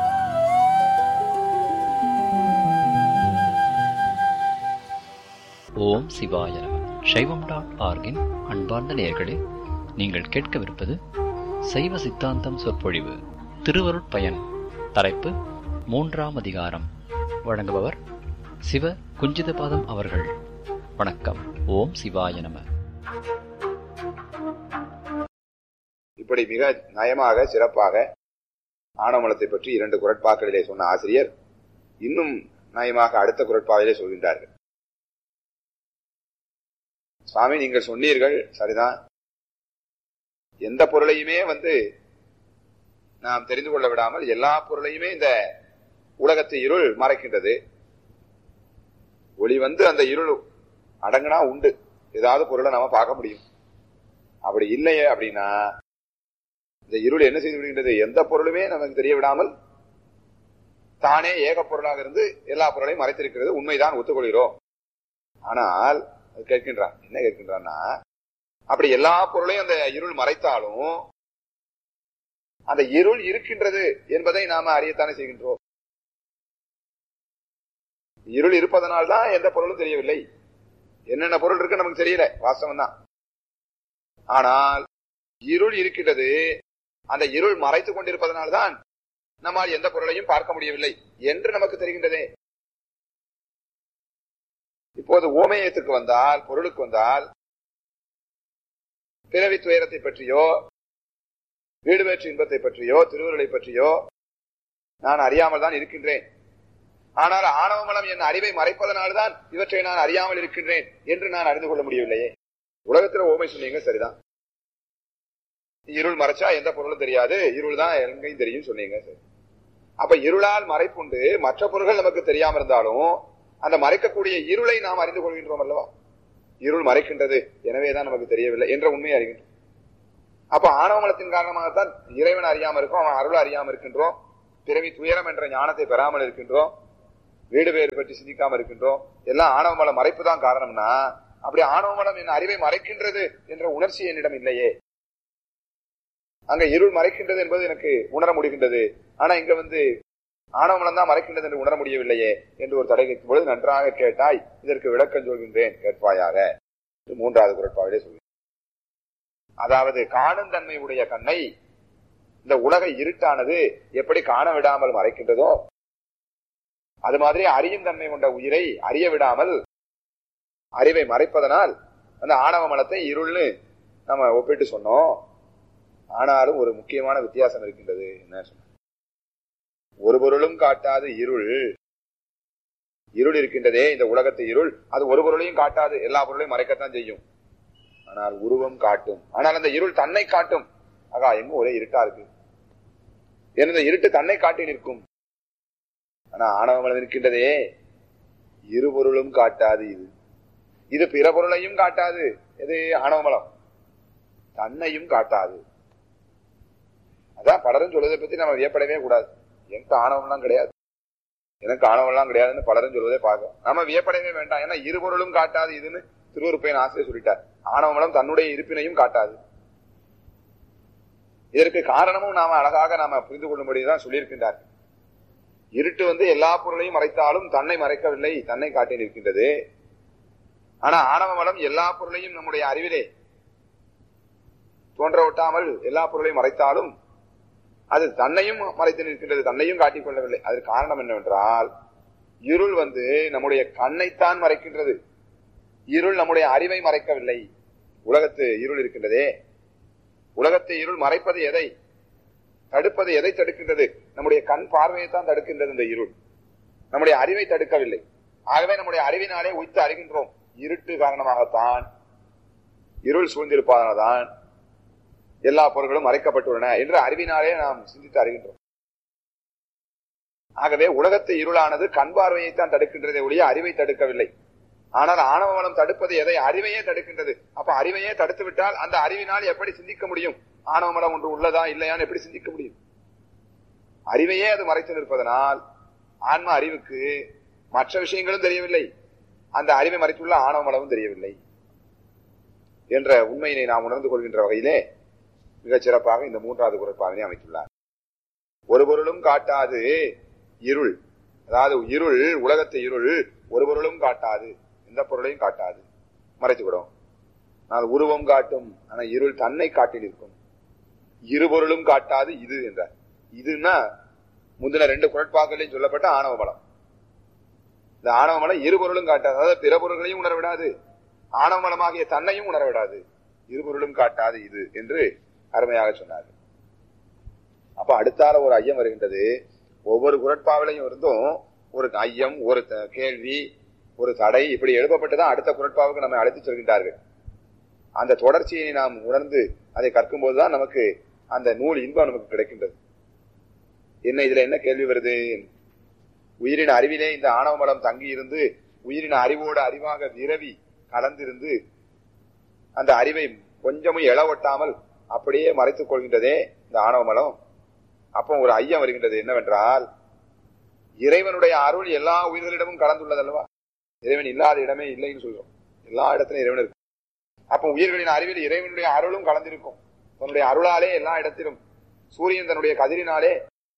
ஓம் சிவாய நம சைவம் டாட் ஆர்கின் அன்பார்ந்த நேயர்களே நீங்கள் கேட்கவிருப்பது சைவ சித்தாந்தம் சொற்பொழிவு திருவருட்பயன் தலைப்பு மூன்றாம் அதிகாரம் வழங்குபவர் சிவ குஞ்சிதபாதம் அவர்கள் வணக்கம் ஓம் சிவாய நம இப்படி மிக நயமாக சிறப்பாக ஆணவமலத்தை பற்றி இரண்டு குரட்பாக்களிலே சொன்ன ஆசிரியர் இன்னும் நயமாக அடுத்த குரட்பாவிலே சொல்கின்றார்கள் சுவாமி நீங்கள் சொன்னீர்கள் சரிதான் எந்த பொருளையுமே வந்து நாம் தெரிந்து கொள்ள விடாமல் எல்லா பொருளையுமே இந்த உலகத்து இருள் மறைக்கின்றது ஒளி வந்து அந்த இருள் அடங்குனா உண்டு ஏதாவது பொருளை நாம பார்க்க முடியும் அப்படி இல்லையே அப்படின்னா இந்த இருள் என்ன செய்து விடுகின்றது எந்த பொருளுமே நமக்கு தெரிய விடாமல் தானே ஏக பொருளாக இருந்து எல்லா பொருளையும் மறைத்திருக்கிறது உண்மைதான் ஒத்துக்கொள்கிறோம் ஆனால் அது கேட்கின்றான் என்ன கேட்கின்றான்னா அப்படி எல்லா பொருளையும் அந்த இருள் மறைத்தாலும் அந்த இருள் இருக்கின்றது என்பதை நாம அறியத்தானே செய்கின்றோம் இருள் இருப்பதனால்தான் எந்த பொருளும் தெரியவில்லை என்னென்ன பொருள் இருக்கு நமக்கு தெரியல வாஸ்தவம் தான் ஆனால் இருள் இருக்கின்றது அந்த இருள் மறைத்துக் கொண்டிருப்பதனால்தான் நம்மால் எந்த பொருளையும் பார்க்க முடியவில்லை என்று நமக்கு தெரிகின்றதே இப்போது ஓமயத்துக்கு வந்தால் பொருளுக்கு வந்தால் பிறவி துயரத்தை பற்றியோ வீடு வேற்று இன்பத்தை பற்றியோ திருவுருளை பற்றியோ நான் அறியாமல் தான் இருக்கின்றேன் ஆனால் ஆணவமலம் என் அறிவை மறைப்பதனால்தான் இவற்றை நான் அறியாமல் இருக்கின்றேன் என்று நான் அறிந்து கொள்ள முடியவில்லையே உலகத்துல ஓமை சொன்னீங்க சரிதான் இருள் மறைச்சா எந்த பொருளும் தெரியாது இருள் தான் எங்கேயும் தெரியும் சொன்னீங்க சரி. அப்ப இருளால் மறைப்புண்டு மற்ற பொருள்கள் நமக்கு தெரியாம இருந்தாலும் அந்த மறைக்கக்கூடிய இருளை நாம் அறிந்து கொள்கின்றோம் அல்லவா இருள் மறைக்கின்றது எனவேதான் நமக்கு தெரியவில்லை என்ற உண்மையை அறிகின்றோம் அப்ப ஆணவமலத்தின் காரணமாகத்தான் இறைவன் அறியாம இருக்கும் அவன் அருள் அறியாம இருக்கின்றோம் பிறவி துயரம் என்ற ஞானத்தை பெறாமல் இருக்கின்றோம் வீடு பேறு பற்றி சிந்திக்காம இருக்கின்றோம் எல்லாம் ஆணவ மலம் மறைப்பு தான் காரணம்னா அப்படி ஆணவ மலம் என் அறிவை மறைக்கின்றது என்ற உணர்ச்சி என்னிடம் இல்லையே அங்க இருள் மறைக்கின்றது என்பது எனக்கு உணர முடிகின்றது ஆனா இங்க வந்து ஆணவ மலம் தான் மறைக்கின்றது என்று உணர முடியவில்லையே என்று ஒரு தடை கேட்கும் பொழுது நன்றாக கேட்டாய் இதற்கு விளக்கம் சொல்கின்றேன் கேட்பாயாக என்று மூன்றாவது குரட்பாவிலே சொல்கிறேன் அதாவது காணும் தன்மை உடைய கண்ணை இந்த உலக இருட்டானது எப்படி காண விடாமல் மறைக்கின்றதோ அது மாதிரி அறியும் தன்மை கொண்ட உயிரை அறிய விடாமல் அறிவை மறைப்பதனால் அந்த ஆணவ மலத்தை இருள்னு நம்ம ஒப்பிட்டு சொன்னோம் ஆனாலும் ஒரு முக்கியமான வித்தியாசம் இருக்கின்றது என்ன சொன்ன ஒரு பொருளும் காட்டாது இருள் இருள் இருக்கின்றதே இந்த உலகத்து இருள் அது ஒரு பொருளையும் காட்டாது எல்லா பொருளையும் மறைக்கத்தான் செய்யும் ஆனால் உருவம் காட்டும் ஆனால் அந்த இருள் தன்னை காட்டும் ஆகா எங்கும் ஒரே இருட்டா இருக்கு ஏன்னா இந்த இருட்டு தன்னை காட்டி நிற்கும் ஆனா ஆணவமலம் இருக்கின்றதே இருபொருளும் காட்டாது இது இது பிற பொருளையும் காட்டாது எது ஆணவமலம் தன்னையும் காட்டாது அதான் பலரும் சொல்வதை பத்தி நம்ம வியப்படவே கூடாது எனக்கு ஆணவம்லாம் கிடையாது எனக்கு ஆணவம்லாம் கிடையாதுன்னு பலரும் சொல்வதை பார்க்க நம்ம வியப்படவே வேண்டாம் ஏன்னா இருபொருளும் காட்டாது இதுன்னு திருவருப்பையன் ஆசிரியர் சொல்லிட்டார் ஆணவமலம் தன்னுடைய இருப்பினையும் காட்டாது இதற்கு காரணமும் நாம அழகாக நாம புரிந்து கொள்ளும்படிதான் சொல்லியிருக்கின்றார் இருட்டு வந்து எல்லா பொருளையும் மறைத்தாலும் தன்னை மறைக்கவில்லை தன்னை காட்டி நிற்கின்றது ஆனா ஆணவ மலம் எல்லா பொருளையும் நம்முடைய அறிவிலே தோன்ற ஒட்டாமல் எல்லா பொருளையும் மறைத்தாலும் அது தன்னையும் மறைத்து நிற்கின்றது தன்னையும் காட்டிக் கொள்ளவில்லை அதற்கு காரணம் என்னவென்றால் இருள் வந்து நம்முடைய கண்ணைத்தான் மறைக்கின்றது இருள் நம்முடைய அறிவை மறைக்கவில்லை உலகத்து இருள் இருக்கின்றதே உலகத்தை இருள் மறைப்பது எதை தடுப்பது எதை தடுக்கின்றது நம்முடைய கண் பார்வையை தான் தடுக்கின்றது இந்த இருள் நம்முடைய அறிவை தடுக்கவில்லை ஆகவே நம்முடைய அறிவினாலே உய்த்து அறிகின்றோம் இருட்டு காரணமாகத்தான் இருள் சூழ்ந்திருப்பதனால்தான் எல்லா பொருட்களும் மறைக்கப்பட்டுள்ளன என்று அறிவினாலே நாம் சிந்தித்து அறிகின்றோம் ஆகவே உலகத்து இருளானது கண் பார்வையைத்தான் தடுக்கின்றதே ஒழிய அறிவை தடுக்கவில்லை ஆனால் ஆணவ மனம் தடுப்பது எதை அறிவையே தடுக்கின்றது அப்ப அறிவையே தடுத்து விட்டால் அந்த அறிவினால் எப்படி சிந்திக்க முடியும் ஆணவ மனம் ஒன்று உள்ளதா இல்லையான்னு எப்படி சிந்திக்க முடியும் அறிவையே அது மறைத்து நிற்பதனால் ஆன்ம அறிவுக்கு மற்ற விஷயங்களும் தெரியவில்லை அந்த அறிவை மறைத்துள்ள ஆணவ மனமும் தெரியவில்லை என்ற உண்மையினை நாம் உணர்ந்து கொள்கின்ற வகையிலே மிகச் சிறப்பாக இந்த மூன்றாவது குரட்பாவினை அமைத்துள்ளார் ஒரு பொருளும் காட்டாது இருள் அதாவது இருள் உலகத்து இருள் ஒரு பொருளும் காட்டாது எந்த பொருளையும் காட்டாது மறைத்துவிடும் ஆனால் உருவம் காட்டும் ஆனா இருள் தன்னை காட்டி நிற்கும் இரு பொருளும் காட்டாது இது என்றார் இதுன்னா முந்தின ரெண்டு குரட்பாக்களையும் சொல்லப்பட்ட ஆணவ பலம் இந்த ஆணவ மலம் இரு பொருளும் காட்டாது அதாவது பிற பொருள்களையும் உணர விடாது ஆணவ மலமாகிய தன்னையும் உணர விடாது இரு பொருளும் காட்டாது இது என்று அருமையாக சொன்னார் அப்ப அடுத்தால ஒரு ஐயம் வருகின்றது ஒவ்வொரு குரட்பாவிலையும் இருந்தும் ஒரு ஐயம் ஒரு த- கேள்வி ஒரு தடை இப்படி எழுப்பப்பட்டுதான் அடுத்த குரட்பாவுக்கு நம்மை அழைத்து செல்கின்றார்கள் அந்த தொடர்ச்சியை நாம் உணர்ந்து அதை கற்கும்போதுதான் நமக்கு அந்த நூல் இன்பம் நமக்கு கிடைக்கின்றது என்ன இதுல என்ன கேள்வி வருது உயிரின் அறிவிலே இந்த ஆணவ மலம் தங்கி இருந்து உயிரின் அறிவோடு அறிவாக விரவி கலந்திருந்து அந்த அறிவை கொஞ்சமும் எழ ஒட்டாமல் அப்படியே மறைத்துக் கொள்கின்றதே இந்த ஆணவ மலம் அப்போ ஒரு ஐயம் வருகின்றது என்னவென்றால் இறைவனுடைய அருள் எல்லா உயிர்களிடமும் கலந்துள்ளது அல்லவா இறைவன் இல்லாத இடமே இல்லைன்னு சொல்றோம் எல்லா இடத்திலும் இறைவன் இருக்கு அப்ப உயிர்களின் அறிவில் இறைவனுடைய அருளும் கலந்திருக்கும் தன்னுடைய அருளாலே எல்லா இடத்திலும் சூரியன் தன்னுடைய கதிரினாலே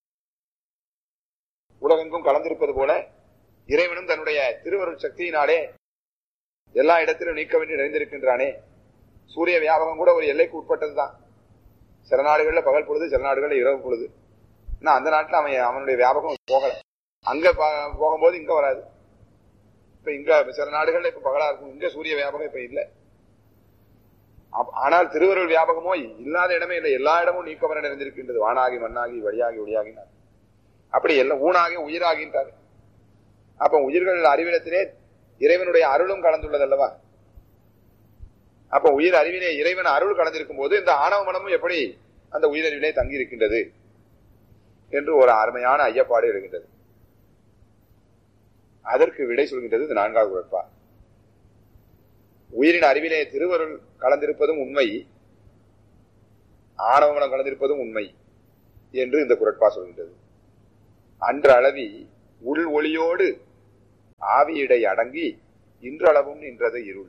உலகெங்கும் கலந்திருப்பது போல இறைவனும் தன்னுடைய திருவருள் சக்தியினாலே எல்லா இடத்திலும் நீக்க வேண்டி நிறைந்திருக்கின்றானே சூரிய வியாபகம் கூட ஒரு எல்லைக்கு உட்பட்டதுதான் சில நாடுகள்ல பகல் பொழுது சில நாடுகள்ல இரவு பொழுது ஆனா அந்த நாட்டுல அவன் அவனுடைய வியாபகம் போகல அங்க ப- போகும்போது இங்க வராது இப்ப இங்க சில நாடுகள்ல இப்ப பகலா இருக்கும் இங்க சூரிய வியாபகம் இப்ப இல்ல அப்- ஆனால் திருவருள் வியாபகமோ இல்லாத இடமே இல்லை எல்லா இடமும் நீக்கமர நிறைந்திருக்கின்றது வானாகி மண்ணாகி வழியாகி ஒளியாகினார் அப்படி எல்லாம் ஊனாகி உயிராகின்றார் அப்ப உயிர்கள் அறிவிடத்திலே இறைவனுடைய அருளும் கலந்துள்ளது அல்லவா அப்ப உயிர் அறிவிலே இறைவன் அருள் கலந்திருக்கும் போது இந்த ஆணவ மனமும் எப்படி அந்த உயிரறிவிலே தங்கி இருக்கின்றது என்று ஒரு அருமையான ஐயப்பாடு இருக்கின்றது அதற்கு விடை சொல்கின்றது இந்த நான்காவது குரட்பா உயிரின் அறிவிலே திருவருள் கலந்திருப்பதும் உண்மை ஆணவமலம் கலந்திருப்பதும் உண்மை என்று இந்த குரட்பா சொல்கின்றது அன்று அளவி உள் ஒளியோடு ஆவியிடை அடங்கி இன்றளவும் நின்றது இருள்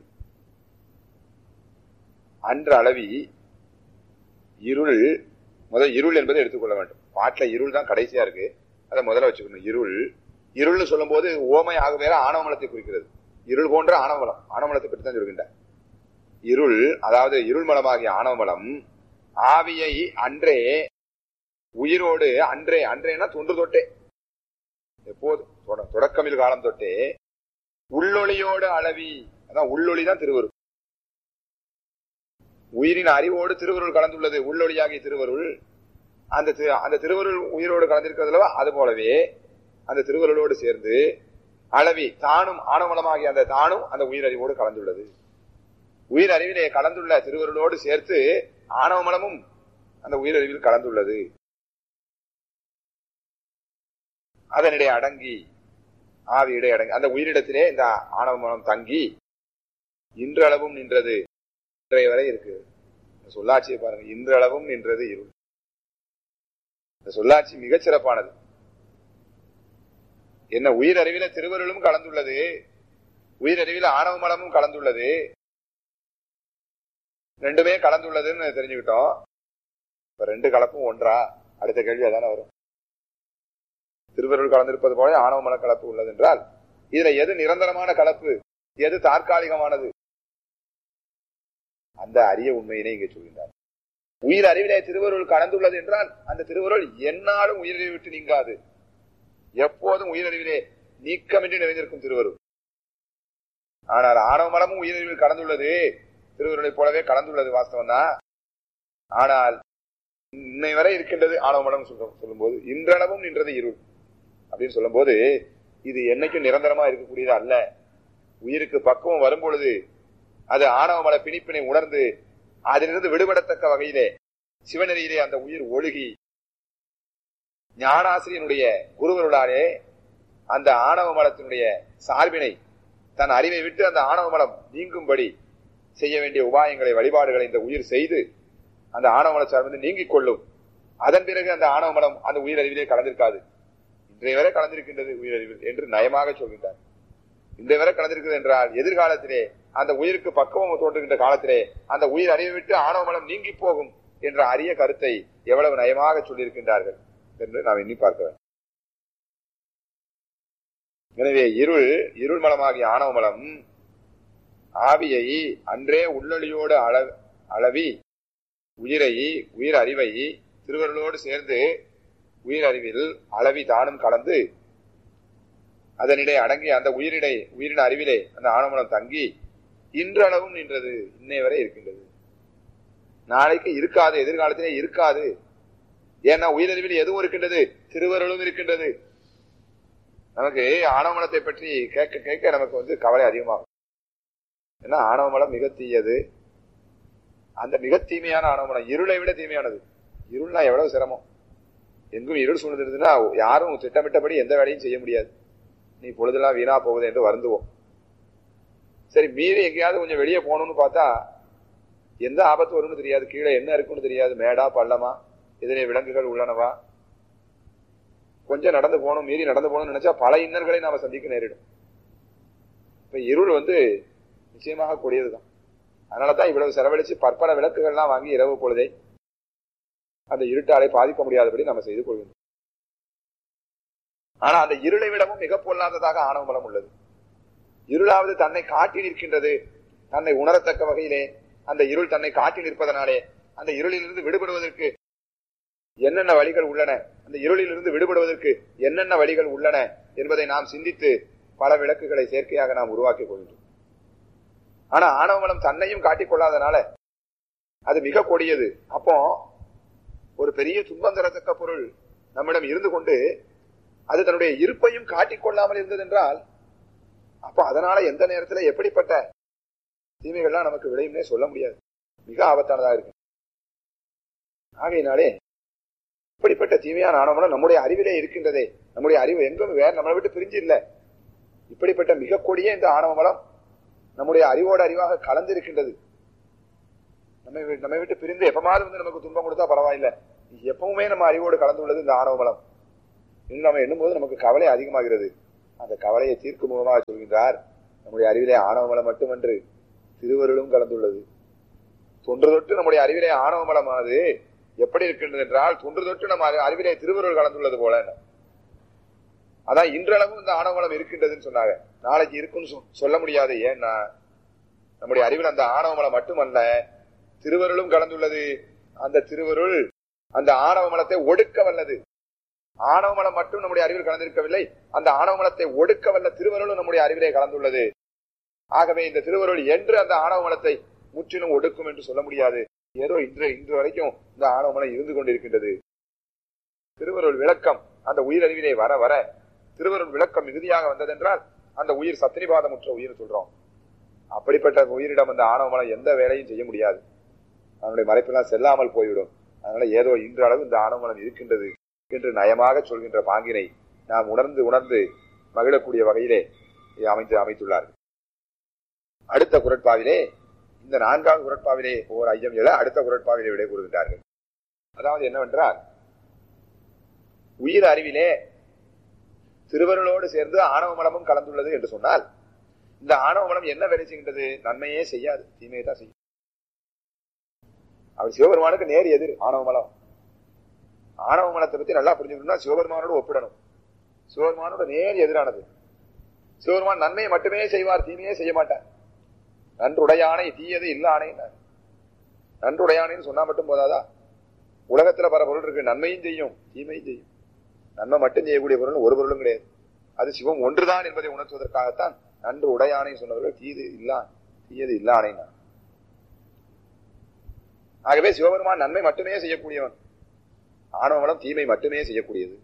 அன்று அளவி இருள் முதல் இருள் என்பதை எடுத்துக்கொள்ள வேண்டும் பாட்டில் இருள் தான் கடைசியா இருக்கு அதை முதல்ல வச்சுக்கணும் இருள் இருள்னு சொல்லும் போது ஓமை ஆக வேற ஆணவமலத்தை குறிக்கிறது இருள் போன்ற ஆணவமலம் ஆணவமலத்தை பற்றி தான் சொல்கின்ற இருள் அதாவது இருள் மலமாகிய ஆணவமலம் ஆவியை அன்றே உயிரோடு அன்றே அன்றேனா தொன்று தொட்டே எப்போது தொட- தொடக்கமில் காலம் தொட்டே உள்ளொளியோடு அளவி அதான் உள்ளொளி தான் திருவருள் உயிரின் அறிவோடு திருவருள் கலந்துள்ளது உள்ளொளியாகிய திருவருள் அந்த தி- அந்த திருவருள் உயிரோடு கலந்திருக்கிறதுலவா அது போலவே அந்த திருவருளோடு சேர்ந்து அளவி தானும் ஆணவமலமாகிய அந்த தானும் அந்த உயிரறிவோடு கலந்துள்ளது உயிர் அறிவிலே கலந்துள்ள திருவருளோடு சேர்த்து ஆணவமலமும் அந்த உயிரறிவில் கலந்துள்ளது அதனிடையே அடங்கி ஆவியிடை அடங்கி அந்த உயிரிடத்திலே இந்த ஆணவமலம் தங்கி இன்றளவும் நின்றது இன்றைய வரை இருக்கு இந்த சொல்லாட்சியை பாருங்க இன்றளவும் நின்றது இருள் இந்த சொல்லாட்சி மிகச் சிறப்பானது என்ன உயிரறிவில திருவருளும் கலந்துள்ளது உயிரறிவில ஆணவமலமும் கலந்துள்ளது ரெண்டுமே கலந்துள்ளதுன்னு தெரிஞ்சுக்கிட்டோம் இப்ப ரெண்டு கலப்பும் ஒன்றா அடுத்த கேள்வி அதானே வரும் திருவருள் கலந்திருப்பது போல ஆணவமல கலப்பு உள்ளது என்றால் இதுல எது நிரந்தரமான கலப்பு எது தற்காலிகமானது அந்த அரிய உண்மையினை இங்கே சொல்கின்றார் உயிர் அறிவிலே திருவருள் கலந்துள்ளது என்றால் அந்த திருவருள் எந்நாளும் உயிரை விட்டு நீங்காது எப்போதும் உயிரறிவிலே நீக்கமின்றி நிறைந்திருக்கும் திருவருள் ஆனால் ஆணவ மலமும் உயிரறிவில் கலந்துள்ளது திருவருளைப் போலவே கலந்துள்ளது வாஸ்தவம் தான் ஆனால் இன்னை வரை இருக்கின்றது ஆணவ மலம் சொல்லும் சொல்லும்போது இன்றளவும் நின்றது இருள் அப்படின்னு சொல்லும்போது இது என்னைக்கும் நிரந்தரமா இருக்கக்கூடியது அல்ல உயிருக்கு பக்குவம் வரும் பொழுது அது ஆணவ மல பிணிப்பினை உணர்ந்து அதிலிருந்து விடுபடத்தக்க வகையிலே சிவநெறியிலே அந்த உயிர் ஒழுகி ஞானாசிரியனுடைய குருவருளாலே அந்த ஆணவ மலத்தினுடைய சார்பினை தன் அறிவை விட்டு அந்த ஆணவ மலம் நீங்கும்படி செய்ய வேண்டிய உபாயங்களை வழிபாடுகளை இந்த உயிர் செய்து அந்த ஆணவ மல சார்பினை நீங்கிக் கொள்ளும் அதன் பிறகு அந்த ஆணவ மலம் அந்த உயிரறிவிலே கலந்திருக்காது இன்றைய வரை கலந்திருக்கின்றது உயிரறிவில் என்று நயமாக சொல்கின்றார் இன்றைய வரை கலந்திருக்கிறது என்றால் எதிர்காலத்திலே அந்த உயிருக்கு பக்குவம் தோன்றுகின்ற காலத்திலே அந்த உயிர் அறிவை விட்டு ஆணவ மலம் நீங்கி போகும் என்ற அரிய கருத்தை எவ்வளவு நயமாக சொல்லியிருக்கின்றார்கள் என்று நாம் எண்ணி பார்க்க வேண்டும் எனவே இருள் இருள் மலமாகிய ஆணவ மலம் ஆவியை அன்றே உள்ளொளியோடு அள அளவி உயிரை உயிர் அறிவை திருவருளோடு சேர்ந்து உயிர் அறிவில் அளவி தானும் கலந்து அதனிடை அடங்கி அந்த உயிரிடை உயிரின் அறிவிலே அந்த ஆணவமலம் தங்கி இன்றளவும் நின்றது இன்னை வரை இருக்கின்றது நாளைக்கு இருக்காது எதிர்காலத்திலே இருக்காது ஏன்னா உயிரறிவில் எதுவும் இருக்கின்றது திருவருளும் இருக்கின்றது நமக்கு ஆணவமலத்தை பற்றி கேட்க கேட்க நமக்கு வந்து கவலை அதிகமாகும் ஏன்னா ஆணவமலம் மிக தீயது அந்த மிக தீமையான ஆணவமலம் இருளை விட தீமையானது இருள்னா எவ்வளவு சிரமம் எங்கும் இருள் சூழ்ந்திருந்ததுன்னா யாரும் திட்டமிட்டபடி எந்த வேலையும் செய்ய முடியாது நீ பொழுதெல்லாம் வீணா போகுது என்று வருந்துவோம் சரி மீறி எங்கேயாவது கொஞ்சம் வெளியே போகணும்னு பார்த்தா எந்த ஆபத்து வரும்னு தெரியாது கீழே என்ன இருக்குன்னு தெரியாது மேடா பள்ளமா எதிரே விலங்குகள் உள்ளனவா கொஞ்சம் நடந்து போகணும் மீறி நடந்து போகணும்னு நினைச்சா பல இன்னல்களை நாம சந்திக்க நேரிடும் இப்ப இருள் வந்து நிச்சயமாக கூடியதுதான் அதனாலதான் இவ்வளவு செலவழிச்சு பற்பல விளக்குகள்லாம் வாங்கி இரவு பொழுதை அந்த இருட்டாலை பாதிக்க முடியாதபடி நம்ம செய்து கொள்கின்றோம் ஆனா அந்த இருளை விடவும் மிக பொல்லாததாக ஆணவமலம் உள்ளது இருளாவது தன்னை காட்டி நிற்கின்றது தன்னை உணரத்தக்க வகையிலே அந்த இருள் தன்னை காட்டி நிற்பதனாலே அந்த இருளிலிருந்து விடுபடுவதற்கு என்னென்ன வழிகள் உள்ளன அந்த இருளிலிருந்து விடுபடுவதற்கு என்னென்ன வழிகள் உள்ளன என்பதை நாம் சிந்தித்து பல விளக்குகளை செயற்கையாக நாம் உருவாக்கிக் கொள்கின்றோம் ஆனா ஆணவமலம் தன்னையும் காட்டிக் கொள்ளாதனால அது மிக கொடியது அப்போ ஒரு பெரிய துன்பம் தரத்தக்க பொருள் நம்மிடம் இருந்து கொண்டு அது தன்னுடைய இருப்பையும் காட்டிக் கொள்ளாமல் இருந்தது என்றால் அப்ப அதனால எந்த நேரத்துல எப்படிப்பட்ட தீமைகள்லாம் நமக்கு விளையும்னே சொல்ல முடியாது மிக ஆபத்தானதாக இருக்கு ஆகையினாலே இப்படிப்பட்ட தீமையான ஆணவமனம் நம்முடைய அறிவிலே இருக்கின்றதே நம்முடைய அறிவு எங்கும் வேற நம்மளை விட்டு பிரிஞ்சு இல்லை இப்படிப்பட்ட மிக கொடிய இந்த ஆணவமலம் நம்முடைய அறிவோடு அறிவாக கலந்திருக்கின்றது நம்ம வி- நம்ம விட்டு பிரிந்து எப்பமாவது வந்து நமக்கு துன்பம் கொடுத்தா பரவாயில்லை எப்பவுமே நம்ம அறிவோடு கலந்துள்ளது இந்த ஆணவ மலம் இன்னும் நம்ம எண்ணும்போது நமக்கு கவலை அதிகமாகிறது அந்த கவலையை தீர்க்கும் முகமாக சொல்கின்றார் நம்முடைய அறிவிலே ஆணவ மலம் மட்டுமன்று திருவருளும் கலந்துள்ளது தொன்று தொட்டு நம்முடைய அறிவிலே ஆணவ மலமானது எப்படி இருக்கின்றது என்றால் தொன்று தொட்டு நம்ம அறி- அறிவிலே திருவருள் கலந்துள்ளது போல அதான் இன்றளவும் இந்த ஆணவ மலம் இருக்கின்றதுன்னு சொன்னாங்க நாளைக்கு இருக்குன்னு சொ- சொல்ல முடியாது ஏன்னா நம்முடைய அறிவில் அந்த ஆணவ மலம் மட்டுமல்ல திருவருளும் கலந்துள்ளது அந்த திருவருள் அந்த ஆணவ மலத்தை ஒடுக்க வல்லது ஆணவ மலம் மட்டும் நம்முடைய அறிவில் கலந்திருக்கவில்லை அந்த ஆணவ மலத்தை ஒடுக்க வல்ல திருவருளும் நம்முடைய அறிவிலே கலந்துள்ளது ஆகவே இந்த திருவருள் என்று அந்த ஆணவ மலத்தை முற்றிலும் ஒடுக்கும் என்று சொல்ல முடியாது ஏதோ இன்று இன்று வரைக்கும் இந்த ஆணவ மலம் இருந்து கொண்டிருக்கின்றது திருவருள் விளக்கம் அந்த உயிரறிவிலே வர வர திருவருள் விளக்கம் மிகுதியாக வந்ததென்றால் அந்த உயிர் சத்திரிபாதமுற்ற உயிர் சொல்றோம் அப்படிப்பட்ட உயிரிடம் அந்த ஆணவ மலம் எந்த வேலையும் செய்ய முடியாது அதனுடைய மறைப்பெல்லாம் செல்லாமல் போய்விடும் அதனால ஏதோ இன்றளவு இந்த ஆணவ மலம் இருக்கின்றது என்று நயமாக சொல்கின்ற பாங்கினை நாம் உணர்ந்து உணர்ந்து மகிழக்கூடிய வகையிலே அமைத்து அமைத்துள்ளார்கள் அடுத்த குரட்பாவிலே இந்த நான்காவது குரட்பாவிலே ஓர் ஐயம் எழ அடுத்த குரட்பாவிலே விடை கூறுகின்றார்கள் அதாவது என்னவென்றால் உயிர் அறிவிலே திருவருளோடு சேர்ந்து ஆணவ மலமும் கலந்துள்ளது என்று சொன்னால் இந்த ஆணவ மலம் என்ன வேலை செய்கின்றது நன்மையே செய்யாது தீமையை தான் செய்யும் அவர் சிவபெருமானுக்கு நேர் எதிர் ஆணவ மலம் ஆணவ மலத்தை பத்தி நல்லா புரிஞ்சுக்கணும்னா சிவபெருமானோடு ஒப்பிடணும் சிவபெருமானோட நேர் எதிரானது சிவபெருமான் நன்மையை மட்டுமே செய்வார் தீமையே செய்ய மாட்டார் நன்றுடையானை தீயது இல்லானே நன்றுடையானைன்னு சொன்னா மட்டும் போதாதா உலகத்துல பல பொருள் இருக்கு நன்மையும் செய்யும் தீமையும் செய்யும் நன்மை மட்டும் செய்யக்கூடிய பொருள் ஒரு பொருளும் கிடையாது அது சிவம் ஒன்றுதான் என்பதை உணர்த்துவதற்காகத்தான் நன்று உடையானை சொன்னவர்கள் தீது இல்லான் தீயது இல்லானே ஆகவே சிவபெருமான் நன்மை மட்டுமே செய்யக்கூடியவன் ஆணவமலம் தீமை மட்டுமே செய்யக்கூடியது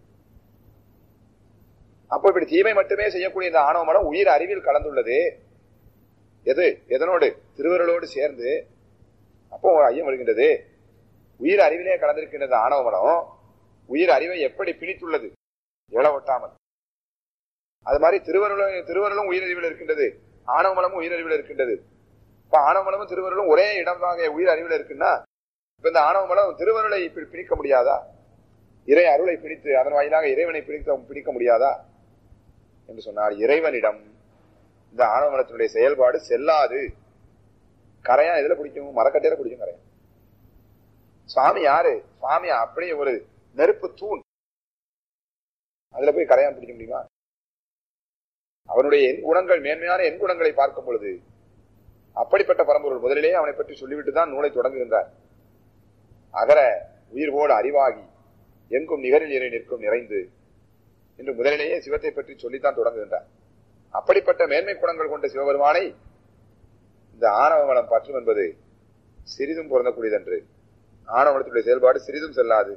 அப்போ இப்படி தீமை மட்டுமே செய்யக்கூடிய இந்த ஆணவமலம் உயிர் அறிவில் கலந்துள்ளது எது எதனோடு திருவருளோடு சேர்ந்து அப்போ ஒரு ஐயம் வருகின்றது உயிர் அறிவிலே கலந்திருக்கின்றது ஆணவமலம் உயிர் அறிவை எப்படி பிணித்துள்ளது எழ ஒட்டாமல் அது மாதிரி திருவருளும் திருவருளும் உயிரறிவில் இருக்கின்றது ஆணவமலமும் உயிரறிவில் இருக்கின்றது இப்ப ஆணவமலமும் திருவருளும் ஒரே இடமாக உயிர் அறிவில் இருக்குன்னா இப்ப இந்த ஆணவமலம் திருவருளை இப்படி பிடிக்க முடியாதா இறை அருளை பிடித்து அதன் வாயிலாக இறைவனை பிடிக்க பிடிக்க முடியாதா என்று சொன்னார் இறைவனிடம் இந்த ஆணவமலத்தினுடைய செயல்பாடு செல்லாது கரையா எதுல பிடிக்கும் மரக்கட்டையில பிடிக்கும் கரையா சுவாமி யாரு சுவாமி அப்படியே ஒரு நெருப்பு தூண் அதுல போய் கரையான் பிடிக்க முடியுமா அவனுடைய எண் குணங்கள் மேன்மையான எண் குணங்களை பார்க்கும் பொழுது அப்படிப்பட்ட பரம்பொருள் முதலிலே அவனை பற்றி சொல்லிவிட்டு தான் நூலை தொடங்குகின்றார் அகர உயிர் போல அறிவாகி எங்கும் நிகரில் இறை நிற்கும் நிறைந்து என்று முதலிலேயே சிவத்தை பற்றி சொல்லித்தான் தொடங்குகின்றார் அப்படிப்பட்ட மேன்மை குணங்கள் கொண்ட சிவபெருமானை இந்த ஆணவமலம் பற்றும் என்பது சிறிதும் பொருந்தக்கூடியதன்று ஆணவமலத்துடைய செயல்பாடு சிறிதும் செல்லாது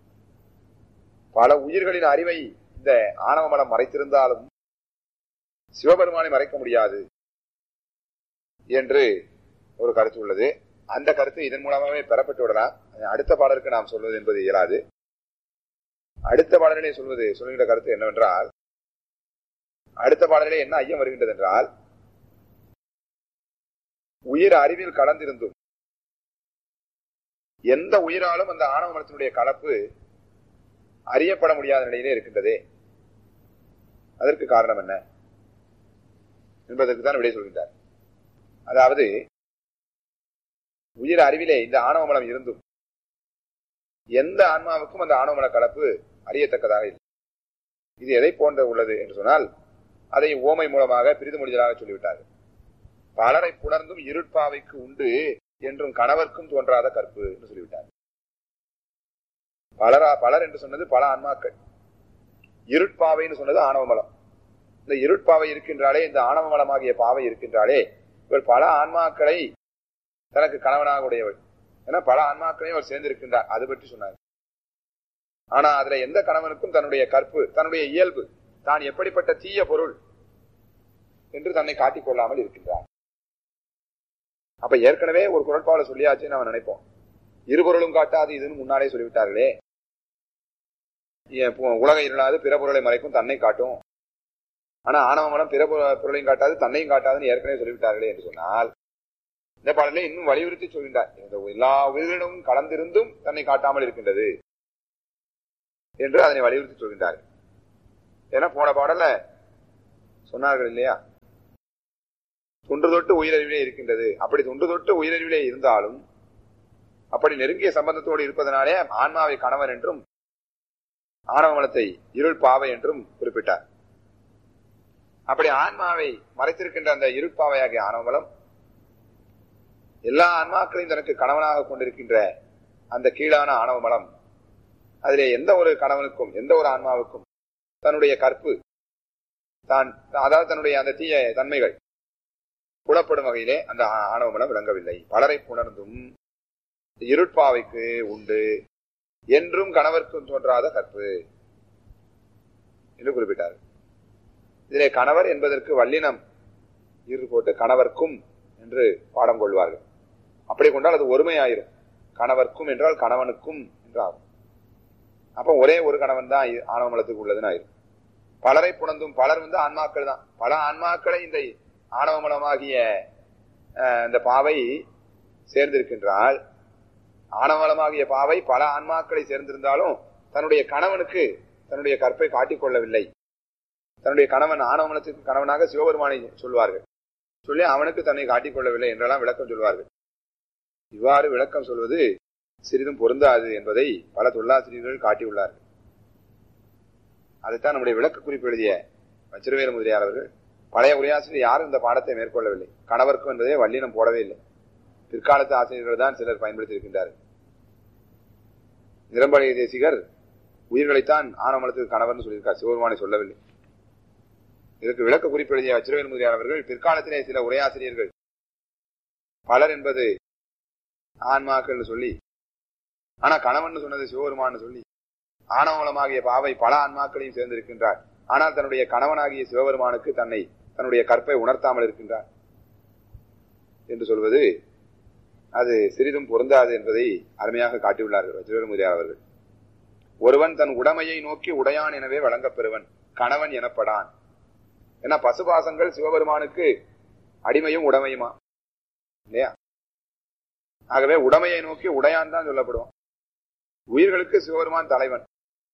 பல உயிர்களின் அறிவை இந்த ஆணவமலம் மறைத்திருந்தாலும் சிவபெருமானை மறைக்க முடியாது என்று ஒரு கருத்து உள்ளது அந்த கருத்து இதன் மூலமாகவே பெறப்பட்டு விடலாம் அடுத்த பாடலுக்கு நாம் சொல்வது என்பது இயலாது அடுத்த பாடலிலே சொல்வது சொல்கின்ற கருத்து என்னவென்றால் அடுத்த பாடலிலே என்ன ஐயம் வருகின்றது என்றால் உயிர் அறிவில் கலந்திருந்தும் எந்த உயிராலும் அந்த ஆணவ மனத்தினுடைய கலப்பு அறியப்பட முடியாத நிலையிலே இருக்கின்றதே அதற்கு காரணம் என்ன என்பதற்கு தான் விடை சொல்கின்றார் அதாவது உயிர் அறிவிலே இந்த ஆணவ மலம் இருந்தும் எந்த ஆன்மாவுக்கும் அந்த ஆணவமல கலப்பு அறியத்தக்கதாக இல்லை இது எதை போன்ற உள்ளது என்று சொன்னால் அதை ஓமை மூலமாக பிரிது முடிதலாக சொல்லிவிட்டார்கள் பலரை புணர்ந்தும் இருட்பாவைக்கு உண்டு என்றும் கணவர்க்கும் தோன்றாத கற்பு என்று சொல்லிவிட்டார் பலரா பலர் என்று சொன்னது பல ஆன்மாக்கள் இருட்பாவைன்னு சொன்னது ஆணவமலம் இந்த இருட்பாவை இருக்கின்றாலே இந்த ஆணவமலமாகிய பாவை இருக்கின்றாலே இவர் பல ஆன்மாக்களை தனக்கு கணவனாக உடையவள் ஏன்னா பல ஆன்மாக்களையும் அவர் சேர்ந்திருக்கின்றார் அது பற்றி சொன்னார் ஆனா அதுல எந்த கணவனுக்கும் தன்னுடைய கற்பு தன்னுடைய இயல்பு தான் எப்படிப்பட்ட தீய பொருள் என்று தன்னை காட்டிக் கொள்ளாமல் இருக்கின்றார் அப்ப ஏற்கனவே ஒரு குரட்பாவில் சொல்லியாச்சுன்னு அவன் நினைப்போம் இருபொருளும் காட்டாது இதுன்னு முன்னாலே சொல்லிவிட்டார்களே உலக இருளாது பிற பொருளை மறைக்கும் தன்னை காட்டும் ஆனா ஆணவ மனம் பிற பொருளையும் காட்டாது தன்னையும் காட்டாதுன்னு ஏற்கனவே சொல்லிவிட்டார்களே என்று சொன்னால் இந்த பாடலை இன்னும் வலியுறுத்தி சொல்கின்றார் இந்த எல்லா உயிரினமும் கலந்திருந்தும் தன்னை காட்டாமல் இருக்கின்றது என்று அதனை வலியுறுத்தி சொல்கின்றார் ஏன்னா போன பாடல சொன்னார்கள் இல்லையா தொன்று தொட்டு உயிரறிவிலே இருக்கின்றது அப்படி தொன்று தொட்டு உயிரறிவிலே இருந்தாலும் அப்படி நெருங்கிய சம்பந்தத்தோடு இருப்பதனாலே ஆன்மாவை கணவன் என்றும் ஆணவமலத்தை இருள் பாவை என்றும் குறிப்பிட்டார் அப்படி ஆன்மாவை மறைத்திருக்கின்ற அந்த இருட்பாவையாகிய ஆணவமலம் எல்லா ஆன்மாக்களையும் தனக்கு கணவனாக கொண்டிருக்கின்ற அந்த கீழான ஆணவமலம் அதிலே எந்த ஒரு கணவனுக்கும் எந்த ஒரு ஆன்மாவுக்கும் தன்னுடைய கற்பு தான் அதாவது தன்னுடைய அந்த தீய தன்மைகள் புலப்படும் வகையிலே அந்த ஆணவமலம் விளங்கவில்லை பலரை புணர்ந்தும் இருட்பாவைக்கு உண்டு என்றும் கணவர்க்கும் தோன்றாத கற்பு என்று குறிப்பிட்டார் இதிலே கணவர் என்பதற்கு வல்லினம் இரு போட்டு கணவர்க்கும் என்று பாடம் கொள்வார்கள் அப்படி கொண்டால் அது ஒருமையாயிரும் கணவர்க்கும் என்றால் கணவனுக்கும் என்றாகும் அப்ப ஒரே ஒரு கணவன் தான் ஆணவமலத்துக்கு உள்ளதுன்னு ஆயிரும் பலரை புணர்ந்தும் பலர் வந்து ஆன்மாக்கள் தான் பல ஆன்மாக்களை இந்த ஆணவமலமாகிய இந்த பாவை சேர்ந்திருக்கின்றால் ஆணவமலமாகிய பாவை பல ஆன்மாக்களை சேர்ந்திருந்தாலும் தன்னுடைய கணவனுக்கு தன்னுடைய கற்பை காட்டிக் கொள்ளவில்லை தன்னுடைய கணவன் ஆணவமலத்துக்கு கணவனாக சிவபெருமானை சொல்வார்கள் சொல்லி அவனுக்கு தன்னை காட்டிக் கொள்ளவில்லை என்றெல்லாம் விளக்கம் சொல்வார்கள் இவ்வாறு விளக்கம் சொல்வது சிறிதும் பொருந்தாது என்பதை பல தொல்லாசிரியர்கள் காட்டியுள்ளார்கள் அதைத்தான் நம்முடைய விளக்க குறிப்பு எழுதிய வச்சிரவேல முதலியார் அவர்கள் பழைய உரையாசிரியர் யாரும் இந்த பாடத்தை மேற்கொள்ளவில்லை கணவர்க்கும் என்பதே வல்லினம் போடவே இல்லை பிற்காலத்து ஆசிரியர்கள் தான் சிலர் பயன்படுத்தி இருக்கின்றார்கள் நிரம்பழைய தேசிகர் உயிர்களைத்தான் ஆனமலத்துக்கு கணவர்னு சொல்லியிருக்கார் சிவபெருமானை சொல்லவில்லை இதற்கு விளக்க குறிப்பு எழுதிய வச்சிரவேல் முதலியார் அவர்கள் பிற்காலத்திலே சில உரையாசிரியர்கள் பலர் என்பது ஆன்மாக்கள் சொல்லி ஆனா கணவன் சொன்னது சிவபெருமான் சொல்லி ஆணவமலமாகிய பாவை பல ஆன்மாக்களையும் சேர்ந்திருக்கின்றார் ஆனால் தன்னுடைய கணவனாகிய சிவபெருமானுக்கு தன்னை தன்னுடைய கற்பை உணர்த்தாமல் இருக்கின்றார் என்று சொல்வது அது சிறிதும் பொருந்தாது என்பதை அருமையாக காட்டியுள்ளார்கள் வஜ்ரமுதியார் அவர்கள் ஒருவன் தன் உடமையை நோக்கி உடையான் எனவே வழங்கப் பெறுவன் கணவன் எனப்படான் ஏன்னா பசுபாசங்கள் சிவபெருமானுக்கு அடிமையும் உடமையுமா இல்லையா ஆகவே உடமையை நோக்கி உடையான் தான் சொல்லப்படுவான் உயிர்களுக்கு சிவபெருமான் தலைவன்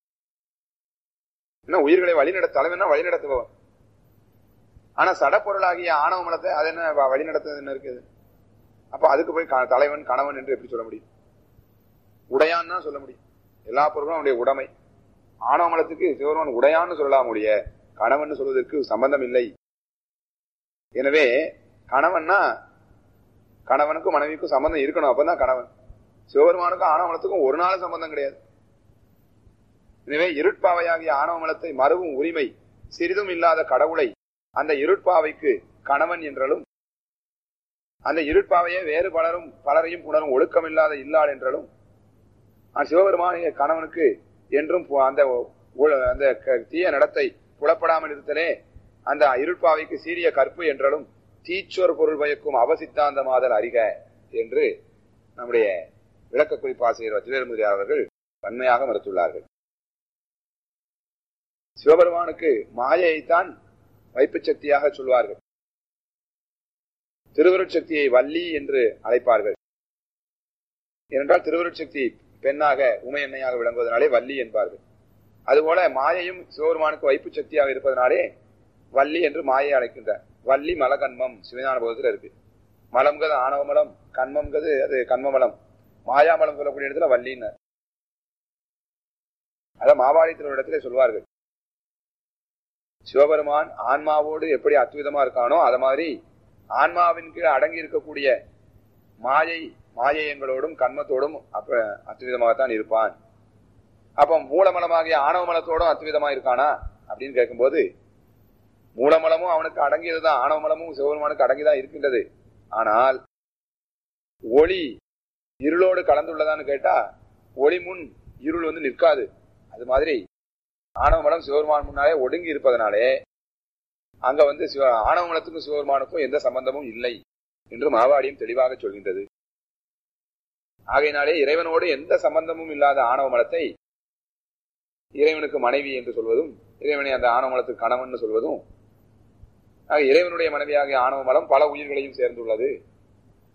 என்ன உயிர்களை வழிநட தலைவன் வழிநடத்துபவன் ஆனா சடப்பொருளாகிய ஆணவ மலத்தை அது என்ன வழிநடத்துறது என்ன இருக்குது அப்ப அதுக்கு போய் தலைவன் கணவன் என்று எப்படி சொல்ல முடியும் உடையான் தான் சொல்ல முடியும் எல்லா பொருளும் அவனுடைய உடைமை ஆணவ மலத்துக்கு சிவபெருமான் உடையான்னு சொல்லலாம் முடிய கணவன் சொல்வதற்கு சம்பந்தம் இல்லை எனவே கணவன்னா கணவனுக்கும் மனைவிக்கும் சம்பந்தம் இருக்கணும் அப்பதான் கணவன் சிவபெருமானுக்கும் ஆணவமலத்துக்கும் ஒரு நாள் சம்பந்தம் கிடையாது எனவே இருட்பாவையாகிய ஆணவமலத்தை மறுவும் உரிமை சிறிதும் இல்லாத கடவுளை அந்த இருட்பாவைக்கு கணவன் என்றாலும் அந்த இருட்பாவையே வேறு பலரும் பலரையும் புணரும் ஒழுக்கம் இல்லாத இல்லாள் என்றாலும் சிவபெருமானிய கணவனுக்கு என்றும் அந்த அந்த தீய நடத்தை புலப்படாமல் இருத்தலே அந்த இருட்பாவைக்கு சீரிய கற்பு என்றாலும் தீச்சோர் பொருள் பயக்கும் அவசித்தாந்தமாதல் அறிக என்று நம்முடைய விளக்க குறிப்பாசிரியர் வச்சிவேல்முதியார் அவர்கள் வன்மையாக மறுத்துள்ளார்கள் சிவபெருமானுக்கு மாயைத்தான் வைப்பு சக்தியாக சொல்வார்கள் திருவருட்சக்தியை வள்ளி என்று அழைப்பார்கள் ஏனென்றால் திருவருட்சக்தி பெண்ணாக உமை எண்ணெயாக விளங்குவதனாலே வள்ளி என்பார்கள் அதுபோல மாயையும் சிவபெருமானுக்கு வைப்பு சக்தியாக இருப்பதனாலே வள்ளி என்று மாயை அழைக்கின்றார் வள்ளி மலகன்மம் சிவஞான போதத்துல இருக்கு மலம்கிறது ஆணவ மலம் கண்மம்ங்கிறது அது கண்மமலம் மாயாமலம் சொல்லக்கூடிய இடத்துல வள்ளின்னு அத மாவாடித்தில் இடத்துல சொல்வார்கள் சிவபெருமான் ஆன்மாவோடு எப்படி அத்விதமா இருக்கானோ அத மாதிரி ஆன்மாவின் கீழ் அடங்கி இருக்கக்கூடிய மாயை மாயையங்களோடும் கண்மத்தோடும் அப்ப அத்விதமாகத்தான் இருப்பான் அப்ப மூலமலமாகிய ஆணவ மலத்தோடும் அத்விதமா இருக்கானா அப்படின்னு கேட்கும்போது மூலமலமும் அவனுக்கு அடங்கியதுதான் ஆணவ மலமும் சிவபெருமானுக்கு அடங்கிதான் இருக்கின்றது ஆனால் ஒளி இருளோடு கலந்துள்ளதான்னு கேட்டா ஒளி முன் இருள் வந்து நிற்காது அது மாதிரி ஆணவ மலம் சிவபெருமான் முன்னாலே ஒடுங்கி இருப்பதனாலே அங்க வந்து சிவ ஆணவ மலத்துக்கும் சிவபெருமானுக்கும் எந்த சம்பந்தமும் இல்லை என்று மாவாடியும் தெளிவாக சொல்கின்றது ஆகையினாலே இறைவனோடு எந்த சம்பந்தமும் இல்லாத ஆணவ மலத்தை இறைவனுக்கு மனைவி என்று சொல்வதும் இறைவனை அந்த ஆணவ மலத்துக்கு கணவன் சொல்வதும் இறைவனுடைய மனைவியாகிய ஆணவ மலம் பல உயிர்களையும் சேர்ந்துள்ளது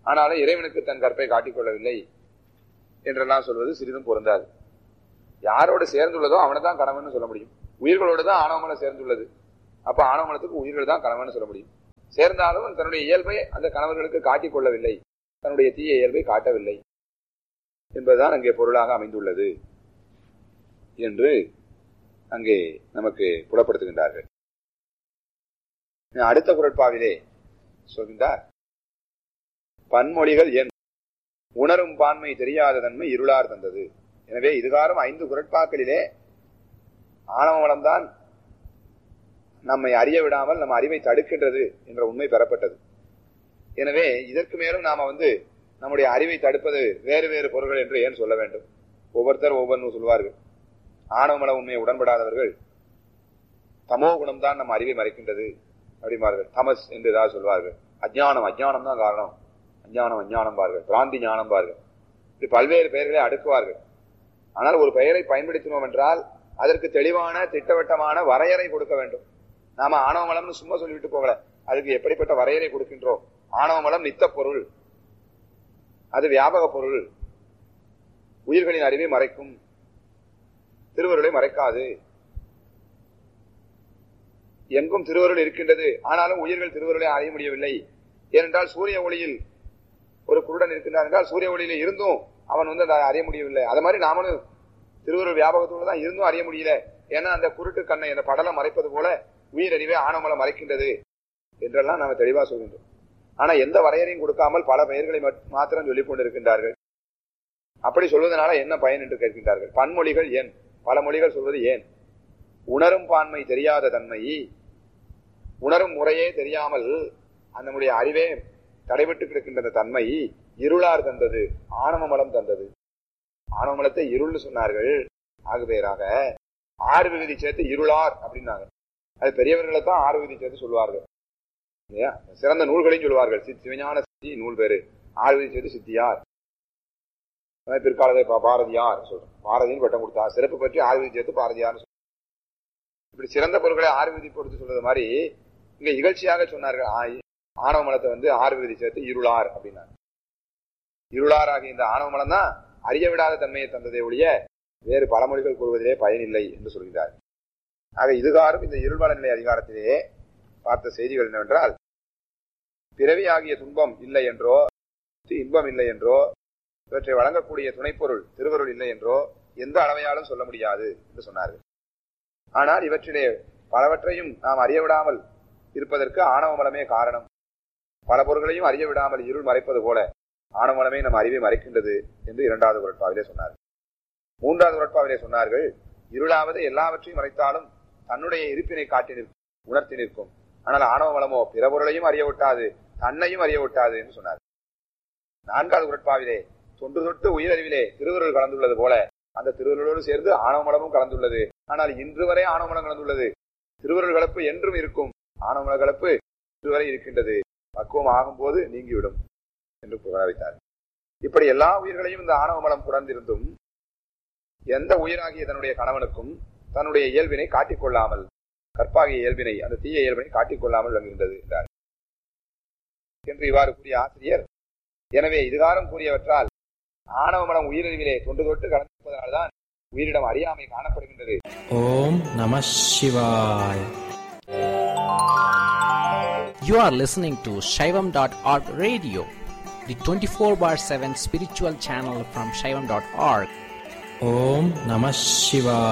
ஆனாலும் இறைவனுக்கு தன் கற்பை காட்டிக்கொள்ளவில்லை என்றெல்லாம் சொல்வது சிறிதும் பொருந்தாது யாரோடு சேர்ந்துள்ளதோ அவனை தான் கணவன் சொல்ல முடியும் உயிர்களோடு தான் ஆணவமலம் சேர்ந்துள்ளது அப்ப ஆணவமலத்துக்கு உயிர்கள் தான் கணவன் சொல்ல முடியும் சேர்ந்தாலும் தன்னுடைய இயல்பை அந்த கணவர்களுக்கு காட்டிக் கொள்ளவில்லை தன்னுடைய தீய இயல்பை காட்டவில்லை என்பதுதான் அங்கே பொருளாக அமைந்துள்ளது என்று அங்கே நமக்கு புலப்படுத்துகின்றார்கள் அடுத்த குரட்பாவிலே சொல்கின்றார் பன்மொழிகள் என் உணரும் பான்மை தெரியாத தன்மை இருளார் தந்தது எனவே இதுகாரம் ஐந்து குரட்பாக்களிலே ஆணவ வளம்தான் நம்மை அறிய விடாமல் நம்ம அறிவை தடுக்கின்றது என்ற உண்மை பெறப்பட்டது எனவே இதற்கு மேலும் நாம வந்து நம்முடைய அறிவை தடுப்பது வேறு வேறு பொருள்கள் என்று ஏன் சொல்ல வேண்டும் ஒவ்வொருத்தர் ஒவ்வொன்றும் சொல்வார்கள் ஆணவமல உண்மையை உடன்படாதவர்கள் தமோ குணம் தான் நம்ம அறிவை மறைக்கின்றது அப்படிம்பார்கள் தமஸ் என்று ஏதாவது சொல்வார்கள் அஜ்ஞானம் அஜ்ஞானம் தான் காரணம் அஞ்ஞானம் அஞ்ஞானம் பார்கள் பிராந்தி ஞானம் பார்கள் இப்படி பல்வேறு பெயர்களை அடுக்குவார்கள் ஆனால் ஒரு பெயரை பயன்படுத்தினோம் என்றால் அதற்கு தெளிவான திட்டவட்டமான வரையறை கொடுக்க வேண்டும் நாம ஆணவமலம்னு சும்மா சொல்லிவிட்டு போகல அதுக்கு எப்படிப்பட்ட வரையறை கொடுக்கின்றோம் ஆணவமலம் நித்த பொருள் அது வியாபக பொருள் உயிர்களின் அறிவை மறைக்கும் திருவருளை மறைக்காது எங்கும் திருவருள் இருக்கின்றது ஆனாலும் உயிர்கள் திருவருளை அறிய முடியவில்லை ஏனென்றால் சூரிய ஒளியில் ஒரு குருடன் இருக்கின்றார் என்றால் சூரிய ஒளியில இருந்தும் அவன் வந்து அதை அறிய முடியவில்லை அது மாதிரி நாமளும் திருவருள் வியாபகத்தோடு தான் இருந்தும் அறிய முடியல ஏன்னா அந்த குருட்டு கண்ணை அந்த படலம் மறைப்பது போல உயிரறிவே ஆணவமலம் மறைக்கின்றது என்றெல்லாம் நாம தெளிவா சொல்கின்றோம் ஆனா எந்த வரையறையும் கொடுக்காமல் பல பெயர்களை மாத்திரம் சொல்லிக் கொண்டிருக்கின்றார்கள் அப்படி சொல்வதனால என்ன பயன் என்று கேட்கின்றார்கள் பன்மொழிகள் ஏன் பல மொழிகள் சொல்வது ஏன் உணரும் பான்மை தெரியாத தன்மை உணரும் முறையே தெரியாமல் நம்முடைய அறிவே தடைபட்டு கிடக்கின்ற தன்மை இருளார் தந்தது ஆணவமலம் தந்தது ஆணவமலத்தை இருள்னு சொன்னார்கள் ஆகுபேராக ஆறு விகுதி சேர்த்து இருளார் அப்படின்னாங்க அது பெரியவர்களை தான் ஆறு விகுதி சேர்த்து சொல்லுவார்கள் இல்லையா சிறந்த நூல்களையும் சொல்லுவார்கள் சிவஞான சித்தி நூல் பேரு ஆறு விகுதி சேர்த்து சித்தியார் பிற்காலத்தை பாரதியார் சொல்றோம் பாரதின்னு பட்டம் கொடுத்தா சிறப்பு பற்றி ஆறு விதி சேர்த்து பாரதியார் இப்படி சிறந்த பொருட்களை ஆறு விதி கொடுத்து சொல்றது மாதிரி இங்க இகழ்ச்சியாக சொன்னார்கள் ஆணவ மலத்தை வந்து ஆறு விதி சேர்த்து இருளார் அப்படின்னாங்க இருளார் ஆகிய இந்த ஆணவ மலம் தான் அறிய விடாத தன்மையை தந்ததை ஒழிய வேறு பழமொழிகள் கூறுவதிலே பயனில்லை என்று சொல்கிறார் ஆக இதுகாரும் இந்த இருள்வள நிலை அதிகாரத்திலே பார்த்த செய்திகள் என்னவென்றால் பிறவி ஆகிய துன்பம் இல்லை என்றோ இன்பம் இல்லை என்றோ இவற்றை வழங்கக்கூடிய துணைப்பொருள் திருவருள் இல்லை என்றோ எந்த அளவையாலும் சொல்ல முடியாது என்று சொன்னார்கள் ஆனால் இவற்றிலே பலவற்றையும் நாம் அறிய விடாமல் இருப்பதற்கு ஆணவமலமே காரணம் பல பொருள்களையும் அறிய விடாமல் இருள் மறைப்பது போல ஆணவமலமே நம் அறிவை மறைக்கின்றது என்று இரண்டாவது உரட்பாவிலே சொன்னார்கள் மூன்றாவது உரட்பாவிலே சொன்னார்கள் இருளாவது எல்லாவற்றையும் மறைத்தாலும் தன்னுடைய இருப்பினை காட்டி நிற்கும் உணர்த்தி நிற்கும் ஆனால் ஆணவமலமோ பிற பொருளையும் அறிய விட்டாது தன்னையும் அறிய விட்டாது என்று சொன்னார் நான்காவது உரட்பாவிலே தொன்று தொட்டு உயிரறிவிலே திருவருள் கலந்துள்ளது போல அந்த திருவருளோடு சேர்ந்து ஆணவமலமும் கலந்துள்ளது ஆனால் இன்று வரை ஆணவமலம் கலந்துள்ளது திருவருள் கலப்பு என்றும் இருக்கும் ஆணவமல கலப்பு இன்று வரை இருக்கின்றது பக்குவம் ஆகும் போது நீங்கிவிடும் என்று வைத்தார் இப்படி எல்லா உயிர்களையும் இந்த ஆணவமலம் குறந்திருந்தும் எந்த உயிராகிய தன்னுடைய கணவனுக்கும் தன்னுடைய இயல்பினை காட்டிக்கொள்ளாமல் கற்பாகிய இயல்பினை அந்த தீய இயல்பினை காட்டிக்கொள்ளாமல் விளங்குகின்றது என்றார் என்று இவ்வாறு கூறிய ஆசிரியர் எனவே இதுகாரம் கூறியவற்றால் ஆணவமலம் உயிரறிவிலே தொன்று தொட்டு கலந்திருப்பதனால்தான் உயிரிடம் அறியாமை காணப்படுகின்றது ஓம் நம சிவாய் You are listening to Shaivam.org radio, the 24 bar 7 spiritual channel from Shaivam.org. Om Namah Shivaya.